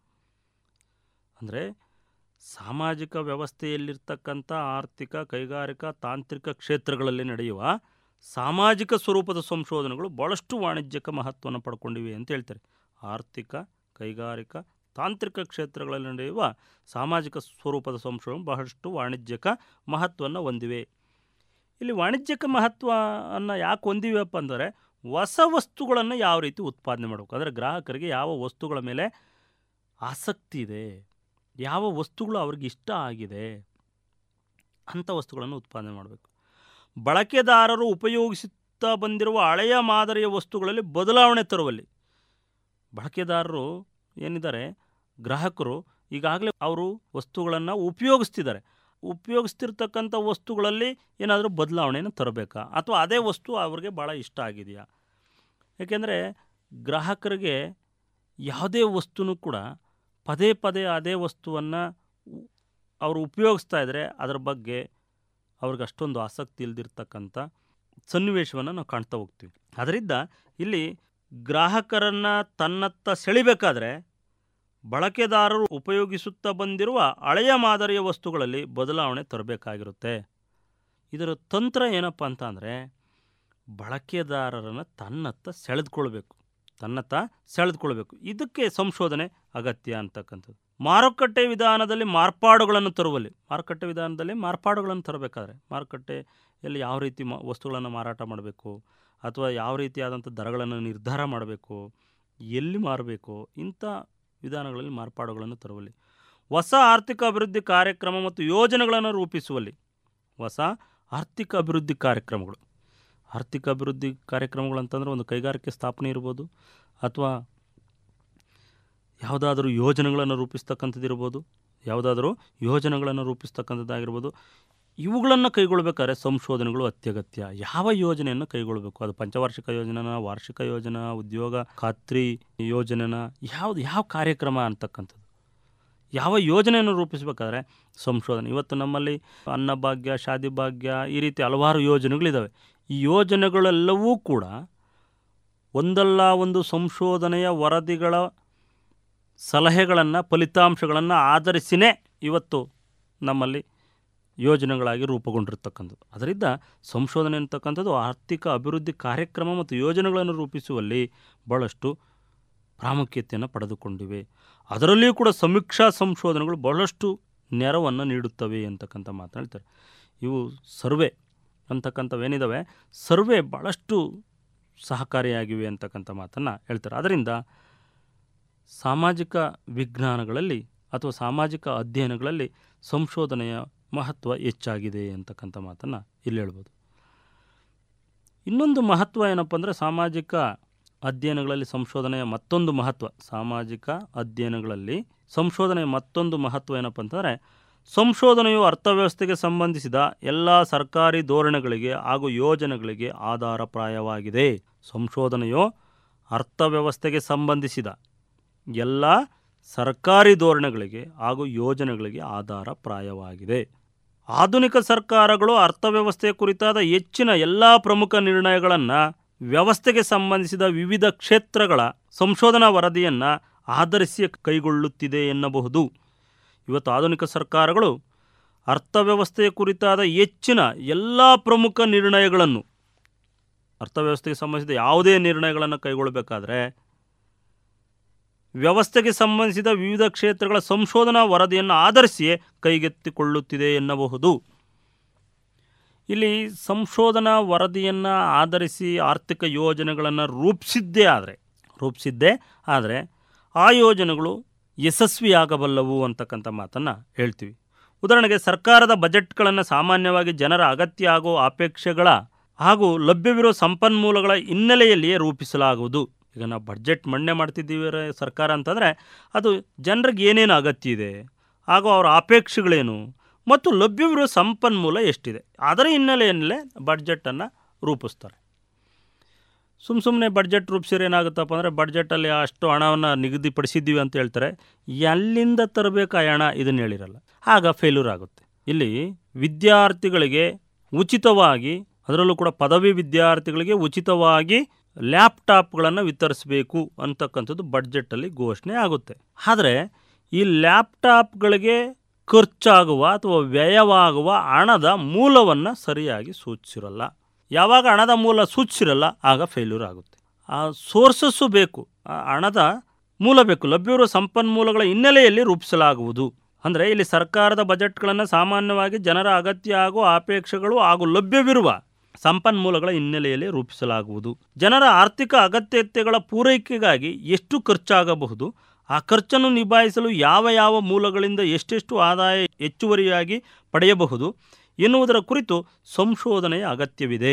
ಅಂದರೆ ಸಾಮಾಜಿಕ ವ್ಯವಸ್ಥೆಯಲ್ಲಿರ್ತಕ್ಕಂಥ ಆರ್ಥಿಕ ಕೈಗಾರಿಕಾ ತಾಂತ್ರಿಕ ಕ್ಷೇತ್ರಗಳಲ್ಲಿ ನಡೆಯುವ ಸಾಮಾಜಿಕ ಸ್ವರೂಪದ ಸಂಶೋಧನೆಗಳು ಭಾಳಷ್ಟು ವಾಣಿಜ್ಯಿಕ ಮಹತ್ವವನ್ನು ಪಡ್ಕೊಂಡಿವೆ ಅಂತ ಹೇಳ್ತಾರೆ ಆರ್ಥಿಕ ಕೈಗಾರಿಕಾ ತಾಂತ್ರಿಕ ಕ್ಷೇತ್ರಗಳಲ್ಲಿ ನಡೆಯುವ ಸಾಮಾಜಿಕ ಸ್ವರೂಪದ ಸಂಶೋಧನೆ ಬಹಳಷ್ಟು ವಾಣಿಜ್ಯಿಕ ಮಹತ್ವವನ್ನು ಹೊಂದಿವೆ ಇಲ್ಲಿ ವಾಣಿಜ್ಯಿಕ ಮಹತ್ವವನ್ನು ಯಾಕೆ ಹೊಂದಿವೆಯಪ್ಪ ಅಂದರೆ ಹೊಸ ವಸ್ತುಗಳನ್ನು ಯಾವ ರೀತಿ ಉತ್ಪಾದನೆ ಮಾಡಬೇಕು ಅಂದರೆ ಗ್ರಾಹಕರಿಗೆ ಯಾವ ವಸ್ತುಗಳ ಮೇಲೆ ಆಸಕ್ತಿ ಇದೆ ಯಾವ ವಸ್ತುಗಳು ಅವ್ರಿಗೆ ಇಷ್ಟ ಆಗಿದೆ ಅಂಥ ವಸ್ತುಗಳನ್ನು ಉತ್ಪಾದನೆ ಮಾಡಬೇಕು ಬಳಕೆದಾರರು ಉಪಯೋಗಿಸುತ್ತಾ ಬಂದಿರುವ ಹಳೆಯ ಮಾದರಿಯ ವಸ್ತುಗಳಲ್ಲಿ ಬದಲಾವಣೆ ತರುವಲ್ಲಿ ಬಳಕೆದಾರರು ಏನಿದ್ದಾರೆ ಗ್ರಾಹಕರು ಈಗಾಗಲೇ ಅವರು ವಸ್ತುಗಳನ್ನು ಉಪಯೋಗಿಸ್ತಿದ್ದಾರೆ ಉಪಯೋಗಿಸ್ತಿರ್ತಕ್ಕಂಥ ವಸ್ತುಗಳಲ್ಲಿ ಏನಾದರೂ ಬದಲಾವಣೆಯನ್ನು ತರಬೇಕಾ ಅಥವಾ ಅದೇ ವಸ್ತು ಅವ್ರಿಗೆ ಭಾಳ ಇಷ್ಟ ಆಗಿದೆಯಾ ಏಕೆಂದರೆ ಗ್ರಾಹಕರಿಗೆ ಯಾವುದೇ ವಸ್ತುನೂ ಕೂಡ ಪದೇ ಪದೇ ಅದೇ ವಸ್ತುವನ್ನು ಅವರು ಉಪಯೋಗಿಸ್ತಾ ಇದ್ದರೆ ಅದರ ಬಗ್ಗೆ ಅವ್ರಿಗೆ ಅಷ್ಟೊಂದು ಆಸಕ್ತಿ ಇಲ್ದಿರ್ತಕ್ಕಂಥ ಸನ್ನಿವೇಶವನ್ನು ನಾವು ಕಾಣ್ತಾ ಹೋಗ್ತೀವಿ ಅದರಿಂದ ಇಲ್ಲಿ ಗ್ರಾಹಕರನ್ನು ತನ್ನತ್ತ ಸೆಳಿಬೇಕಾದ್ರೆ ಬಳಕೆದಾರರು ಉಪಯೋಗಿಸುತ್ತಾ ಬಂದಿರುವ ಹಳೆಯ ಮಾದರಿಯ ವಸ್ತುಗಳಲ್ಲಿ ಬದಲಾವಣೆ ತರಬೇಕಾಗಿರುತ್ತೆ ಇದರ ತಂತ್ರ ಏನಪ್ಪ ಅಂತ ಅಂದರೆ ಬಳಕೆದಾರರನ್ನು ತನ್ನತ್ತ ಸೆಳೆದುಕೊಳ್ಬೇಕು ತನ್ನತ್ತ ಸೆಳೆದುಕೊಳ್ಬೇಕು ಇದಕ್ಕೆ ಸಂಶೋಧನೆ ಅಗತ್ಯ ಅಂತಕ್ಕಂಥದ್ದು ಮಾರುಕಟ್ಟೆ ವಿಧಾನದಲ್ಲಿ ಮಾರ್ಪಾಡುಗಳನ್ನು ತರುವಲ್ಲಿ ಮಾರುಕಟ್ಟೆ ವಿಧಾನದಲ್ಲಿ ಮಾರ್ಪಾಡುಗಳನ್ನು ತರಬೇಕಾದ್ರೆ ಮಾರುಕಟ್ಟೆಯಲ್ಲಿ ಯಾವ ರೀತಿ ಮ ವಸ್ತುಗಳನ್ನು ಮಾರಾಟ ಮಾಡಬೇಕು ಅಥವಾ ಯಾವ ರೀತಿಯಾದಂಥ ದರಗಳನ್ನು ನಿರ್ಧಾರ ಮಾಡಬೇಕು ಎಲ್ಲಿ ಮಾರಬೇಕು ಇಂಥ ವಿಧಾನಗಳಲ್ಲಿ ಮಾರ್ಪಾಡುಗಳನ್ನು ತರುವಲ್ಲಿ ಹೊಸ ಆರ್ಥಿಕ ಅಭಿವೃದ್ಧಿ ಕಾರ್ಯಕ್ರಮ ಮತ್ತು ಯೋಜನೆಗಳನ್ನು ರೂಪಿಸುವಲ್ಲಿ ಹೊಸ ಆರ್ಥಿಕ ಅಭಿವೃದ್ಧಿ ಕಾರ್ಯಕ್ರಮಗಳು ಆರ್ಥಿಕ ಅಭಿವೃದ್ಧಿ ಕಾರ್ಯಕ್ರಮಗಳು ಅಂತಂದರೆ ಒಂದು ಕೈಗಾರಿಕೆ ಸ್ಥಾಪನೆ ಇರ್ಬೋದು ಅಥವಾ ಯಾವುದಾದ್ರೂ ಯೋಜನೆಗಳನ್ನು ರೂಪಿಸ್ತಕ್ಕಂಥದ್ದು ಇರ್ಬೋದು ಯಾವುದಾದ್ರೂ ಯೋಜನೆಗಳನ್ನು ರೂಪಿಸ್ತಕ್ಕಂಥದ್ದಾಗಿರ್ಬೋದು ಇವುಗಳನ್ನು ಕೈಗೊಳ್ಬೇಕಾದ್ರೆ ಸಂಶೋಧನೆಗಳು ಅತ್ಯಗತ್ಯ ಯಾವ ಯೋಜನೆಯನ್ನು ಕೈಗೊಳ್ಳಬೇಕು ಅದು ಪಂಚವಾರ್ಷಿಕ ಯೋಜನೆನ ವಾರ್ಷಿಕ ಯೋಜನಾ ಉದ್ಯೋಗ ಖಾತ್ರಿ ಯೋಜನೆನ ಯಾವುದು ಯಾವ ಕಾರ್ಯಕ್ರಮ ಅಂತಕ್ಕಂಥದ್ದು ಯಾವ ಯೋಜನೆಯನ್ನು ರೂಪಿಸಬೇಕಾದ್ರೆ ಸಂಶೋಧನೆ ಇವತ್ತು ನಮ್ಮಲ್ಲಿ ಅನ್ನಭಾಗ್ಯ ಶಾದಿ ಭಾಗ್ಯ ಈ ರೀತಿ ಹಲವಾರು ಯೋಜನೆಗಳಿದ್ದಾವೆ ಈ ಯೋಜನೆಗಳೆಲ್ಲವೂ ಕೂಡ ಒಂದಲ್ಲ ಒಂದು ಸಂಶೋಧನೆಯ ವರದಿಗಳ ಸಲಹೆಗಳನ್ನು ಫಲಿತಾಂಶಗಳನ್ನು ಆಧರಿಸಿನೇ ಇವತ್ತು ನಮ್ಮಲ್ಲಿ ಯೋಜನೆಗಳಾಗಿ ರೂಪುಗೊಂಡಿರ್ತಕ್ಕಂಥದ್ದು ಅದರಿಂದ ಸಂಶೋಧನೆ ಅಂತಕ್ಕಂಥದ್ದು ಆರ್ಥಿಕ ಅಭಿವೃದ್ಧಿ ಕಾರ್ಯಕ್ರಮ ಮತ್ತು ಯೋಜನೆಗಳನ್ನು ರೂಪಿಸುವಲ್ಲಿ ಭಾಳಷ್ಟು ಪ್ರಾಮುಖ್ಯತೆಯನ್ನು ಪಡೆದುಕೊಂಡಿವೆ ಅದರಲ್ಲಿಯೂ ಕೂಡ ಸಮೀಕ್ಷಾ ಸಂಶೋಧನೆಗಳು ಬಹಳಷ್ಟು ನೆರವನ್ನು ನೀಡುತ್ತವೆ ಅಂತಕ್ಕಂಥ ಮಾತನ್ನು ಹೇಳ್ತಾರೆ ಇವು ಸರ್ವೆ ಅಂತಕ್ಕಂಥವೇನಿದ್ದಾವೆ ಸರ್ವೆ ಭಾಳಷ್ಟು ಸಹಕಾರಿಯಾಗಿವೆ ಅಂತಕ್ಕಂಥ ಮಾತನ್ನು ಹೇಳ್ತಾರೆ ಅದರಿಂದ ಸಾಮಾಜಿಕ ವಿಜ್ಞಾನಗಳಲ್ಲಿ ಅಥವಾ ಸಾಮಾಜಿಕ ಅಧ್ಯಯನಗಳಲ್ಲಿ ಸಂಶೋಧನೆಯ ಮಹತ್ವ ಹೆಚ್ಚಾಗಿದೆ ಅಂತಕ್ಕಂಥ ಮಾತನ್ನು ಇಲ್ಲಿ ಹೇಳ್ಬೋದು ಇನ್ನೊಂದು ಮಹತ್ವ ಏನಪ್ಪ ಅಂದರೆ ಸಾಮಾಜಿಕ ಅಧ್ಯಯನಗಳಲ್ಲಿ ಸಂಶೋಧನೆಯ ಮತ್ತೊಂದು ಮಹತ್ವ ಸಾಮಾಜಿಕ ಅಧ್ಯಯನಗಳಲ್ಲಿ ಸಂಶೋಧನೆಯ ಮತ್ತೊಂದು ಮಹತ್ವ ಏನಪ್ಪ ಅಂತಂದರೆ ಸಂಶೋಧನೆಯು ಅರ್ಥವ್ಯವಸ್ಥೆಗೆ ಸಂಬಂಧಿಸಿದ ಎಲ್ಲ ಸರ್ಕಾರಿ ಧೋರಣೆಗಳಿಗೆ ಹಾಗೂ ಯೋಜನೆಗಳಿಗೆ ಆಧಾರಪ್ರಾಯವಾಗಿದೆ ಸಂಶೋಧನೆಯು ಅರ್ಥವ್ಯವಸ್ಥೆಗೆ ಸಂಬಂಧಿಸಿದ ಎಲ್ಲ ಸರ್ಕಾರಿ ಧೋರಣೆಗಳಿಗೆ ಹಾಗೂ ಯೋಜನೆಗಳಿಗೆ ಆಧಾರಪ್ರಾಯವಾಗಿದೆ ಆಧುನಿಕ ಸರ್ಕಾರಗಳು ಅರ್ಥವ್ಯವಸ್ಥೆಯ ಕುರಿತಾದ ಹೆಚ್ಚಿನ ಎಲ್ಲ ಪ್ರಮುಖ ನಿರ್ಣಯಗಳನ್ನು ವ್ಯವಸ್ಥೆಗೆ ಸಂಬಂಧಿಸಿದ ವಿವಿಧ ಕ್ಷೇತ್ರಗಳ ಸಂಶೋಧನಾ ವರದಿಯನ್ನು ಆಧರಿಸಿ ಕೈಗೊಳ್ಳುತ್ತಿದೆ ಎನ್ನಬಹುದು ಇವತ್ತು ಆಧುನಿಕ ಸರ್ಕಾರಗಳು ಅರ್ಥವ್ಯವಸ್ಥೆಯ ಕುರಿತಾದ ಹೆಚ್ಚಿನ ಎಲ್ಲ ಪ್ರಮುಖ ನಿರ್ಣಯಗಳನ್ನು ಅರ್ಥವ್ಯವಸ್ಥೆಗೆ ಸಂಬಂಧಿಸಿದ ಯಾವುದೇ ನಿರ್ಣಯಗಳನ್ನು ಕೈಗೊಳ್ಳಬೇಕಾದ್ರೆ ವ್ಯವಸ್ಥೆಗೆ ಸಂಬಂಧಿಸಿದ ವಿವಿಧ ಕ್ಷೇತ್ರಗಳ ಸಂಶೋಧನಾ ವರದಿಯನ್ನು ಆಧರಿಸಿಯೇ ಕೈಗೆತ್ತಿಕೊಳ್ಳುತ್ತಿದೆ ಎನ್ನಬಹುದು ಇಲ್ಲಿ ಸಂಶೋಧನಾ ವರದಿಯನ್ನು ಆಧರಿಸಿ ಆರ್ಥಿಕ ಯೋಜನೆಗಳನ್ನು ರೂಪಿಸಿದ್ದೇ ಆದರೆ ರೂಪಿಸಿದ್ದೇ ಆದರೆ ಆ ಯೋಜನೆಗಳು ಯಶಸ್ವಿಯಾಗಬಲ್ಲವು ಅಂತಕ್ಕಂಥ ಮಾತನ್ನು ಹೇಳ್ತೀವಿ ಉದಾಹರಣೆಗೆ ಸರ್ಕಾರದ ಬಜೆಟ್ಗಳನ್ನು ಸಾಮಾನ್ಯವಾಗಿ ಜನರ ಅಗತ್ಯ ಹಾಗೂ ಅಪೇಕ್ಷೆಗಳ ಹಾಗೂ ಲಭ್ಯವಿರುವ ಸಂಪನ್ಮೂಲಗಳ ಹಿನ್ನೆಲೆಯಲ್ಲಿಯೇ ರೂಪಿಸಲಾಗುವುದು ಈಗ ನಾವು ಬಡ್ಜೆಟ್ ಮಂಡನೆ ಮಾಡ್ತಿದ್ದೀವಿ ರ- ಸರ್ಕಾರ ಅಂತಂದರೆ ಅದು ಜನರಿಗೆ ಏನೇನು ಅಗತ್ಯ ಇದೆ ಹಾಗೂ ಅವರ ಅಪೇಕ್ಷೆಗಳೇನು ಮತ್ತು ಲಭ್ಯವಿರುವ ಸಂಪನ್ಮೂಲ ಎಷ್ಟಿದೆ ಅದರ ಹಿನ್ನೆಲೆಯಲ್ಲೇ ಬಡ್ಜೆಟನ್ನು ರೂಪಿಸ್ತಾರೆ ಸುಮ್ಮ ಸುಮ್ಮನೆ ಬಡ್ಜೆಟ್ ರೂಪಿಸಿದ್ರೆ ಏನಾಗುತ್ತಪ್ಪ ಅಂದರೆ ಬಡ್ಜೆಟಲ್ಲಿ ಅಷ್ಟು ಹಣವನ್ನು ನಿಗದಿಪಡಿಸಿದ್ದೀವಿ ಅಂತ ಹೇಳ್ತಾರೆ ಎಲ್ಲಿಂದ ತರಬೇಕು ಆ ಹಣ ಇದನ್ನು ಹೇಳಿರಲ್ಲ ಆಗ ಫೇಲ್ಯೂರ್ ಆಗುತ್ತೆ ಇಲ್ಲಿ ವಿದ್ಯಾರ್ಥಿಗಳಿಗೆ ಉಚಿತವಾಗಿ ಅದರಲ್ಲೂ ಕೂಡ ಪದವಿ ವಿದ್ಯಾರ್ಥಿಗಳಿಗೆ ಉಚಿತವಾಗಿ ಲ್ಯಾಪ್ಟಾಪ್ಗಳನ್ನು ವಿತರಿಸಬೇಕು ಅಂತಕ್ಕಂಥದ್ದು ಬಡ್ಜೆಟಲ್ಲಿ ಘೋಷಣೆ ಆಗುತ್ತೆ ಆದರೆ ಈ ಲ್ಯಾಪ್ಟಾಪ್ಗಳಿಗೆ ಖರ್ಚಾಗುವ ಅಥವಾ ವ್ಯಯವಾಗುವ ಹಣದ ಮೂಲವನ್ನು ಸರಿಯಾಗಿ ಸೂಚಿಸಿರಲ್ಲ ಯಾವಾಗ ಹಣದ ಮೂಲ ಸೂಚಿಸಿರಲ್ಲ ಆಗ ಫೇಲ್ಯೂರ್ ಆಗುತ್ತೆ ಆ ಸೋರ್ಸಸ್ಸು ಬೇಕು ಆ ಹಣದ ಮೂಲ ಬೇಕು ಲಭ್ಯವಿರುವ ಸಂಪನ್ಮೂಲಗಳ ಹಿನ್ನೆಲೆಯಲ್ಲಿ ರೂಪಿಸಲಾಗುವುದು ಅಂದರೆ ಇಲ್ಲಿ ಸರ್ಕಾರದ ಬಜೆಟ್ಗಳನ್ನು ಸಾಮಾನ್ಯವಾಗಿ ಜನರ ಅಗತ್ಯ ಹಾಗೂ ಅಪೇಕ್ಷೆಗಳು ಹಾಗೂ ಲಭ್ಯವಿರುವ ಸಂಪನ್ಮೂಲಗಳ ಹಿನ್ನೆಲೆಯಲ್ಲಿ ರೂಪಿಸಲಾಗುವುದು ಜನರ ಆರ್ಥಿಕ ಅಗತ್ಯತೆಗಳ ಪೂರೈಕೆಗಾಗಿ ಎಷ್ಟು ಖರ್ಚಾಗಬಹುದು ಆ ಖರ್ಚನ್ನು ನಿಭಾಯಿಸಲು ಯಾವ ಯಾವ ಮೂಲಗಳಿಂದ ಎಷ್ಟೆಷ್ಟು ಆದಾಯ ಹೆಚ್ಚುವರಿಯಾಗಿ ಪಡೆಯಬಹುದು ಎನ್ನುವುದರ ಕುರಿತು ಸಂಶೋಧನೆಯ ಅಗತ್ಯವಿದೆ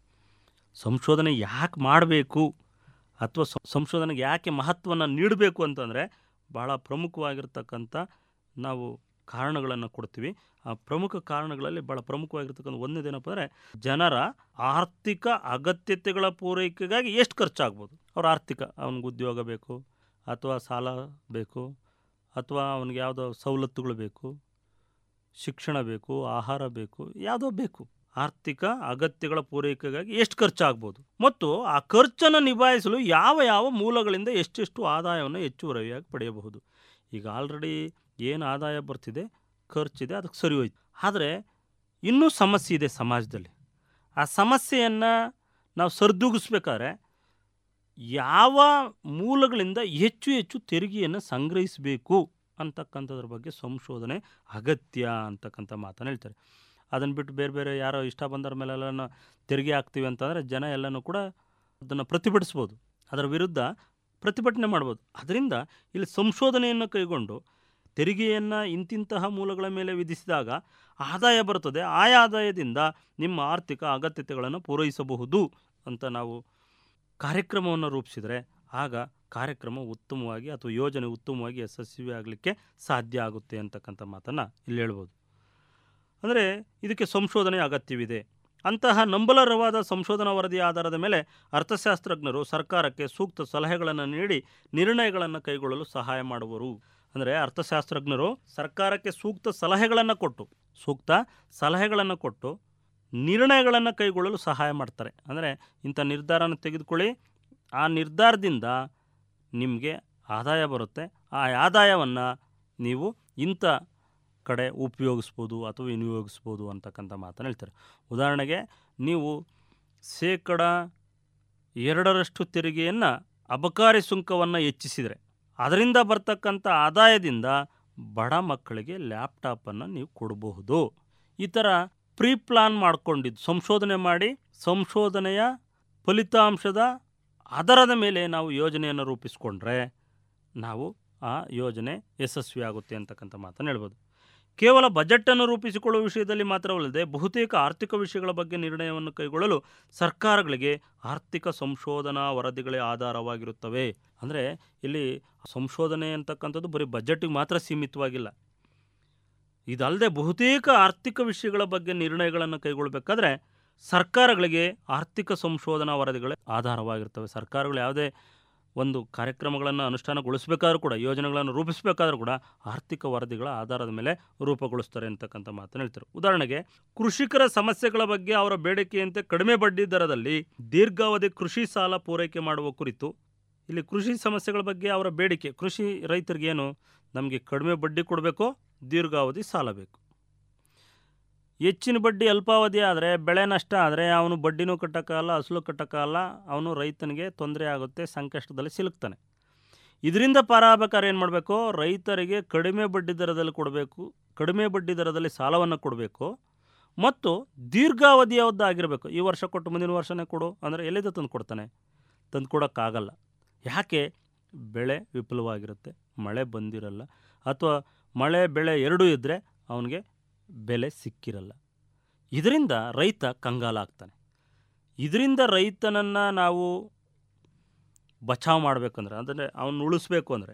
ಸಂಶೋಧನೆ ಯಾಕೆ ಮಾಡಬೇಕು ಅಥವಾ ಸ- ಸಂಶೋಧನೆಗೆ ಯಾಕೆ ಮಹತ್ವವನ್ನು ನೀಡಬೇಕು ಅಂತಂದರೆ ಭಾಳ ಪ್ರಮುಖವಾಗಿರ್ತಕ್ಕಂಥ ನಾವು ಕಾರಣಗಳನ್ನು ಕೊಡ್ತೀವಿ ಆ ಪ್ರಮುಖ ಕಾರಣಗಳಲ್ಲಿ ಭಾಳ ಪ್ರಮುಖವಾಗಿರ್ತಕ್ಕಂಥ ಒಂದೇದೇನಪ್ಪ ಅಂದರೆ ಜನರ ಆರ್ಥಿಕ ಅಗತ್ಯತೆಗಳ ಪೂರೈಕೆಗಾಗಿ ಎಷ್ಟು ಖರ್ಚಾಗ್ಬೋದು ಅವ್ರ ಆರ್ಥಿಕ ಅವ್ನಿಗೆ ಉದ್ಯೋಗ ಬೇಕು ಅಥವಾ ಸಾಲ ಬೇಕು ಅಥವಾ ಅವನಿಗೆ ಯಾವುದೋ ಸವಲತ್ತುಗಳು ಬೇಕು ಶಿಕ್ಷಣ ಬೇಕು ಆಹಾರ ಬೇಕು ಯಾವುದೋ ಬೇಕು ಆರ್ಥಿಕ ಅಗತ್ಯಗಳ ಪೂರೈಕೆಗಾಗಿ ಎಷ್ಟು ಖರ್ಚಾಗ್ಬೋದು ಮತ್ತು ಆ ಖರ್ಚನ್ನು ನಿಭಾಯಿಸಲು ಯಾವ ಯಾವ ಮೂಲಗಳಿಂದ ಎಷ್ಟೆಷ್ಟು ಆದಾಯವನ್ನು ಹೆಚ್ಚುವರಿಯಾಗಿ ಪಡೆಯಬಹುದು ಈಗ ಆಲ್ರೆಡಿ ಏನು ಆದಾಯ ಬರ್ತಿದೆ ಖರ್ಚಿದೆ ಅದಕ್ಕೆ ಸರಿ ಹೋಯ್ತು ಆದರೆ ಇನ್ನೂ ಸಮಸ್ಯೆ ಇದೆ ಸಮಾಜದಲ್ಲಿ ಆ ಸಮಸ್ಯೆಯನ್ನು ನಾವು ಸರಿದೂಗಿಸ್ಬೇಕಾದ್ರೆ ಯಾವ ಮೂಲಗಳಿಂದ ಹೆಚ್ಚು ಹೆಚ್ಚು ತೆರಿಗೆಯನ್ನು ಸಂಗ್ರಹಿಸಬೇಕು ಅಂತಕ್ಕಂಥದ್ರ ಬಗ್ಗೆ ಸಂಶೋಧನೆ ಅಗತ್ಯ ಅಂತಕ್ಕಂಥ ಮಾತನ್ನು ಹೇಳ್ತಾರೆ ಅದನ್ನು ಬಿಟ್ಟು ಬೇರೆ ಬೇರೆ ಯಾರೋ ಇಷ್ಟ ಬಂದರ ಮೇಲೆಲ್ಲ ತೆರಿಗೆ ಹಾಕ್ತೀವಿ ಅಂತಂದರೆ ಜನ ಎಲ್ಲನೂ ಕೂಡ ಅದನ್ನು ಪ್ರತಿಭಟಿಸ್ಬೋದು ಅದರ ವಿರುದ್ಧ ಪ್ರತಿಭಟನೆ ಮಾಡ್ಬೋದು ಅದರಿಂದ ಇಲ್ಲಿ ಸಂಶೋಧನೆಯನ್ನು ಕೈಗೊಂಡು ತೆರಿಗೆಯನ್ನು ಇಂತಿಂತಹ ಮೂಲಗಳ ಮೇಲೆ ವಿಧಿಸಿದಾಗ ಆದಾಯ ಬರುತ್ತದೆ ಆ ಆದಾಯದಿಂದ ನಿಮ್ಮ ಆರ್ಥಿಕ ಅಗತ್ಯತೆಗಳನ್ನು ಪೂರೈಸಬಹುದು ಅಂತ ನಾವು ಕಾರ್ಯಕ್ರಮವನ್ನು ರೂಪಿಸಿದರೆ ಆಗ ಕಾರ್ಯಕ್ರಮ ಉತ್ತಮವಾಗಿ ಅಥವಾ ಯೋಜನೆ ಉತ್ತಮವಾಗಿ ಯಶಸ್ವಿ ಆಗಲಿಕ್ಕೆ ಸಾಧ್ಯ ಆಗುತ್ತೆ ಅಂತಕ್ಕಂಥ ಮಾತನ್ನು ಇಲ್ಲಿ ಹೇಳ್ಬೋದು ಅಂದರೆ ಇದಕ್ಕೆ ಸಂಶೋಧನೆ ಅಗತ್ಯವಿದೆ ಅಂತಹ ನಂಬಲರವಾದ ಸಂಶೋಧನಾ ವರದಿಯ ಆಧಾರದ ಮೇಲೆ ಅರ್ಥಶಾಸ್ತ್ರಜ್ಞರು ಸರ್ಕಾರಕ್ಕೆ ಸೂಕ್ತ ಸಲಹೆಗಳನ್ನು ನೀಡಿ ನಿರ್ಣಯಗಳನ್ನು ಕೈಗೊಳ್ಳಲು ಸಹಾಯ ಮಾಡುವರು ಅಂದರೆ ಅರ್ಥಶಾಸ್ತ್ರಜ್ಞರು ಸರ್ಕಾರಕ್ಕೆ ಸೂಕ್ತ ಸಲಹೆಗಳನ್ನು ಕೊಟ್ಟು ಸೂಕ್ತ ಸಲಹೆಗಳನ್ನು ಕೊಟ್ಟು ನಿರ್ಣಯಗಳನ್ನು ಕೈಗೊಳ್ಳಲು ಸಹಾಯ ಮಾಡ್ತಾರೆ ಅಂದರೆ ಇಂಥ ನಿರ್ಧಾರನ ತೆಗೆದುಕೊಳ್ಳಿ ಆ ನಿರ್ಧಾರದಿಂದ ನಿಮಗೆ ಆದಾಯ ಬರುತ್ತೆ ಆ ಆದಾಯವನ್ನು ನೀವು ಇಂಥ ಕಡೆ ಉಪಯೋಗಿಸ್ಬೋದು ಅಥವಾ ವಿನಿಯೋಗಿಸ್ಬೋದು ಅಂತಕ್ಕಂಥ ಮಾತನ್ನು ಹೇಳ್ತಾರೆ ಉದಾಹರಣೆಗೆ ನೀವು ಶೇಕಡ ಎರಡರಷ್ಟು ತೆರಿಗೆಯನ್ನು ಅಬಕಾರಿ ಸುಂಕವನ್ನು ಹೆಚ್ಚಿಸಿದರೆ ಅದರಿಂದ ಬರ್ತಕ್ಕಂಥ ಆದಾಯದಿಂದ ಬಡ ಮಕ್ಕಳಿಗೆ ಲ್ಯಾಪ್ಟಾಪನ್ನು ನೀವು ಕೊಡಬಹುದು ಈ ಥರ ಪ್ರೀ ಪ್ಲಾನ್ ಮಾಡ್ಕೊಂಡಿದ್ದು ಸಂಶೋಧನೆ ಮಾಡಿ ಸಂಶೋಧನೆಯ ಫಲಿತಾಂಶದ ಆಧಾರದ ಮೇಲೆ ನಾವು ಯೋಜನೆಯನ್ನು ರೂಪಿಸ್ಕೊಂಡ್ರೆ ನಾವು ಆ ಯೋಜನೆ ಯಶಸ್ವಿಯಾಗುತ್ತೆ ಅಂತಕ್ಕಂಥ ಮಾತನ್ನು ಹೇಳ್ಬೋದು ಕೇವಲ ಬಜೆಟನ್ನು ರೂಪಿಸಿಕೊಳ್ಳುವ ವಿಷಯದಲ್ಲಿ ಮಾತ್ರವಲ್ಲದೆ ಬಹುತೇಕ ಆರ್ಥಿಕ ವಿಷಯಗಳ ಬಗ್ಗೆ ನಿರ್ಣಯವನ್ನು ಕೈಗೊಳ್ಳಲು ಸರ್ಕಾರಗಳಿಗೆ ಆರ್ಥಿಕ ಸಂಶೋಧನಾ ವರದಿಗಳೇ ಆಧಾರವಾಗಿರುತ್ತವೆ ಅಂದರೆ ಇಲ್ಲಿ ಸಂಶೋಧನೆ ಅಂತಕ್ಕಂಥದ್ದು ಬರೀ ಬಜೆಟಿಗೆ ಮಾತ್ರ ಸೀಮಿತವಾಗಿಲ್ಲ ಇದಲ್ಲದೆ ಬಹುತೇಕ ಆರ್ಥಿಕ ವಿಷಯಗಳ ಬಗ್ಗೆ ನಿರ್ಣಯಗಳನ್ನು ಕೈಗೊಳ್ಳಬೇಕಾದ್ರೆ ಸರ್ಕಾರಗಳಿಗೆ ಆರ್ಥಿಕ ಸಂಶೋಧನಾ ವರದಿಗಳೇ ಆಧಾರವಾಗಿರ್ತವೆ ಸರ್ಕಾರಗಳು ಯಾವುದೇ ಒಂದು ಕಾರ್ಯಕ್ರಮಗಳನ್ನು ಅನುಷ್ಠಾನಗೊಳಿಸಬೇಕಾದ್ರೂ ಕೂಡ ಯೋಜನೆಗಳನ್ನು ರೂಪಿಸಬೇಕಾದ್ರೂ ಕೂಡ ಆರ್ಥಿಕ ವರದಿಗಳ ಆಧಾರದ ಮೇಲೆ ರೂಪುಗೊಳಿಸ್ತಾರೆ ಅಂತಕ್ಕಂಥ ಮಾತನ್ನು ಹೇಳ್ತಾರೆ ಉದಾಹರಣೆಗೆ ಕೃಷಿಕರ ಸಮಸ್ಯೆಗಳ ಬಗ್ಗೆ ಅವರ ಬೇಡಿಕೆಯಂತೆ ಕಡಿಮೆ ಬಡ್ಡಿ ದರದಲ್ಲಿ ದೀರ್ಘಾವಧಿ ಕೃಷಿ ಸಾಲ ಪೂರೈಕೆ ಮಾಡುವ ಕುರಿತು ಇಲ್ಲಿ ಕೃಷಿ ಸಮಸ್ಯೆಗಳ ಬಗ್ಗೆ ಅವರ ಬೇಡಿಕೆ ಕೃಷಿ ರೈತರಿಗೇನು ನಮಗೆ ಕಡಿಮೆ ಬಡ್ಡಿ ಕೊಡಬೇಕು ದೀರ್ಘಾವಧಿ ಸಾಲ ಬೇಕು ಹೆಚ್ಚಿನ ಬಡ್ಡಿ ಅಲ್ಪಾವಧಿ ಆದರೆ ಬೆಳೆ ನಷ್ಟ ಆದರೆ ಅವನು ಬಡ್ಡಿನೂ ಕಟ್ಟೋಕ್ಕಾಗಲ್ಲ ಅಸಲು ಕಟ್ಟೋಕ್ಕಾಗಲ್ಲ ಅವನು ರೈತನಿಗೆ ತೊಂದರೆ ಆಗುತ್ತೆ ಸಂಕಷ್ಟದಲ್ಲಿ ಸಿಲುಕ್ತಾನೆ ಇದರಿಂದ ಪಾರಾಗಬೇಕಾದ್ರೆ ಏನು ಮಾಡಬೇಕು ರೈತರಿಗೆ ಕಡಿಮೆ ಬಡ್ಡಿ ದರದಲ್ಲಿ ಕೊಡಬೇಕು ಕಡಿಮೆ ಬಡ್ಡಿ ದರದಲ್ಲಿ ಸಾಲವನ್ನು ಕೊಡಬೇಕು ಮತ್ತು ದೀರ್ಘಾವಧಿಯವದ್ದಾಗಿರಬೇಕು ಈ ವರ್ಷ ಕೊಟ್ಟು ಮುಂದಿನ ವರ್ಷನೇ ಕೊಡು ಅಂದರೆ ಎಲ್ಲಿಂದ ತಂದು ಕೊಡ್ತಾನೆ ತಂದು ಕೊಡೋಕ್ಕಾಗಲ್ಲ ಯಾಕೆ ಬೆಳೆ ವಿಫಲವಾಗಿರುತ್ತೆ ಮಳೆ ಬಂದಿರಲ್ಲ ಅಥವಾ ಮಳೆ ಬೆಳೆ ಎರಡೂ ಇದ್ದರೆ ಅವನಿಗೆ ಬೆಲೆ ಸಿಕ್ಕಿರಲ್ಲ ಇದರಿಂದ ರೈತ ಕಂಗಾಲಾಗ್ತಾನೆ ಇದರಿಂದ ರೈತನನ್ನು ನಾವು ಬಚಾವ್ ಮಾಡಬೇಕಂದ್ರೆ ಅಂದರೆ ಅವನು ಉಳಿಸ್ಬೇಕು ಅಂದರೆ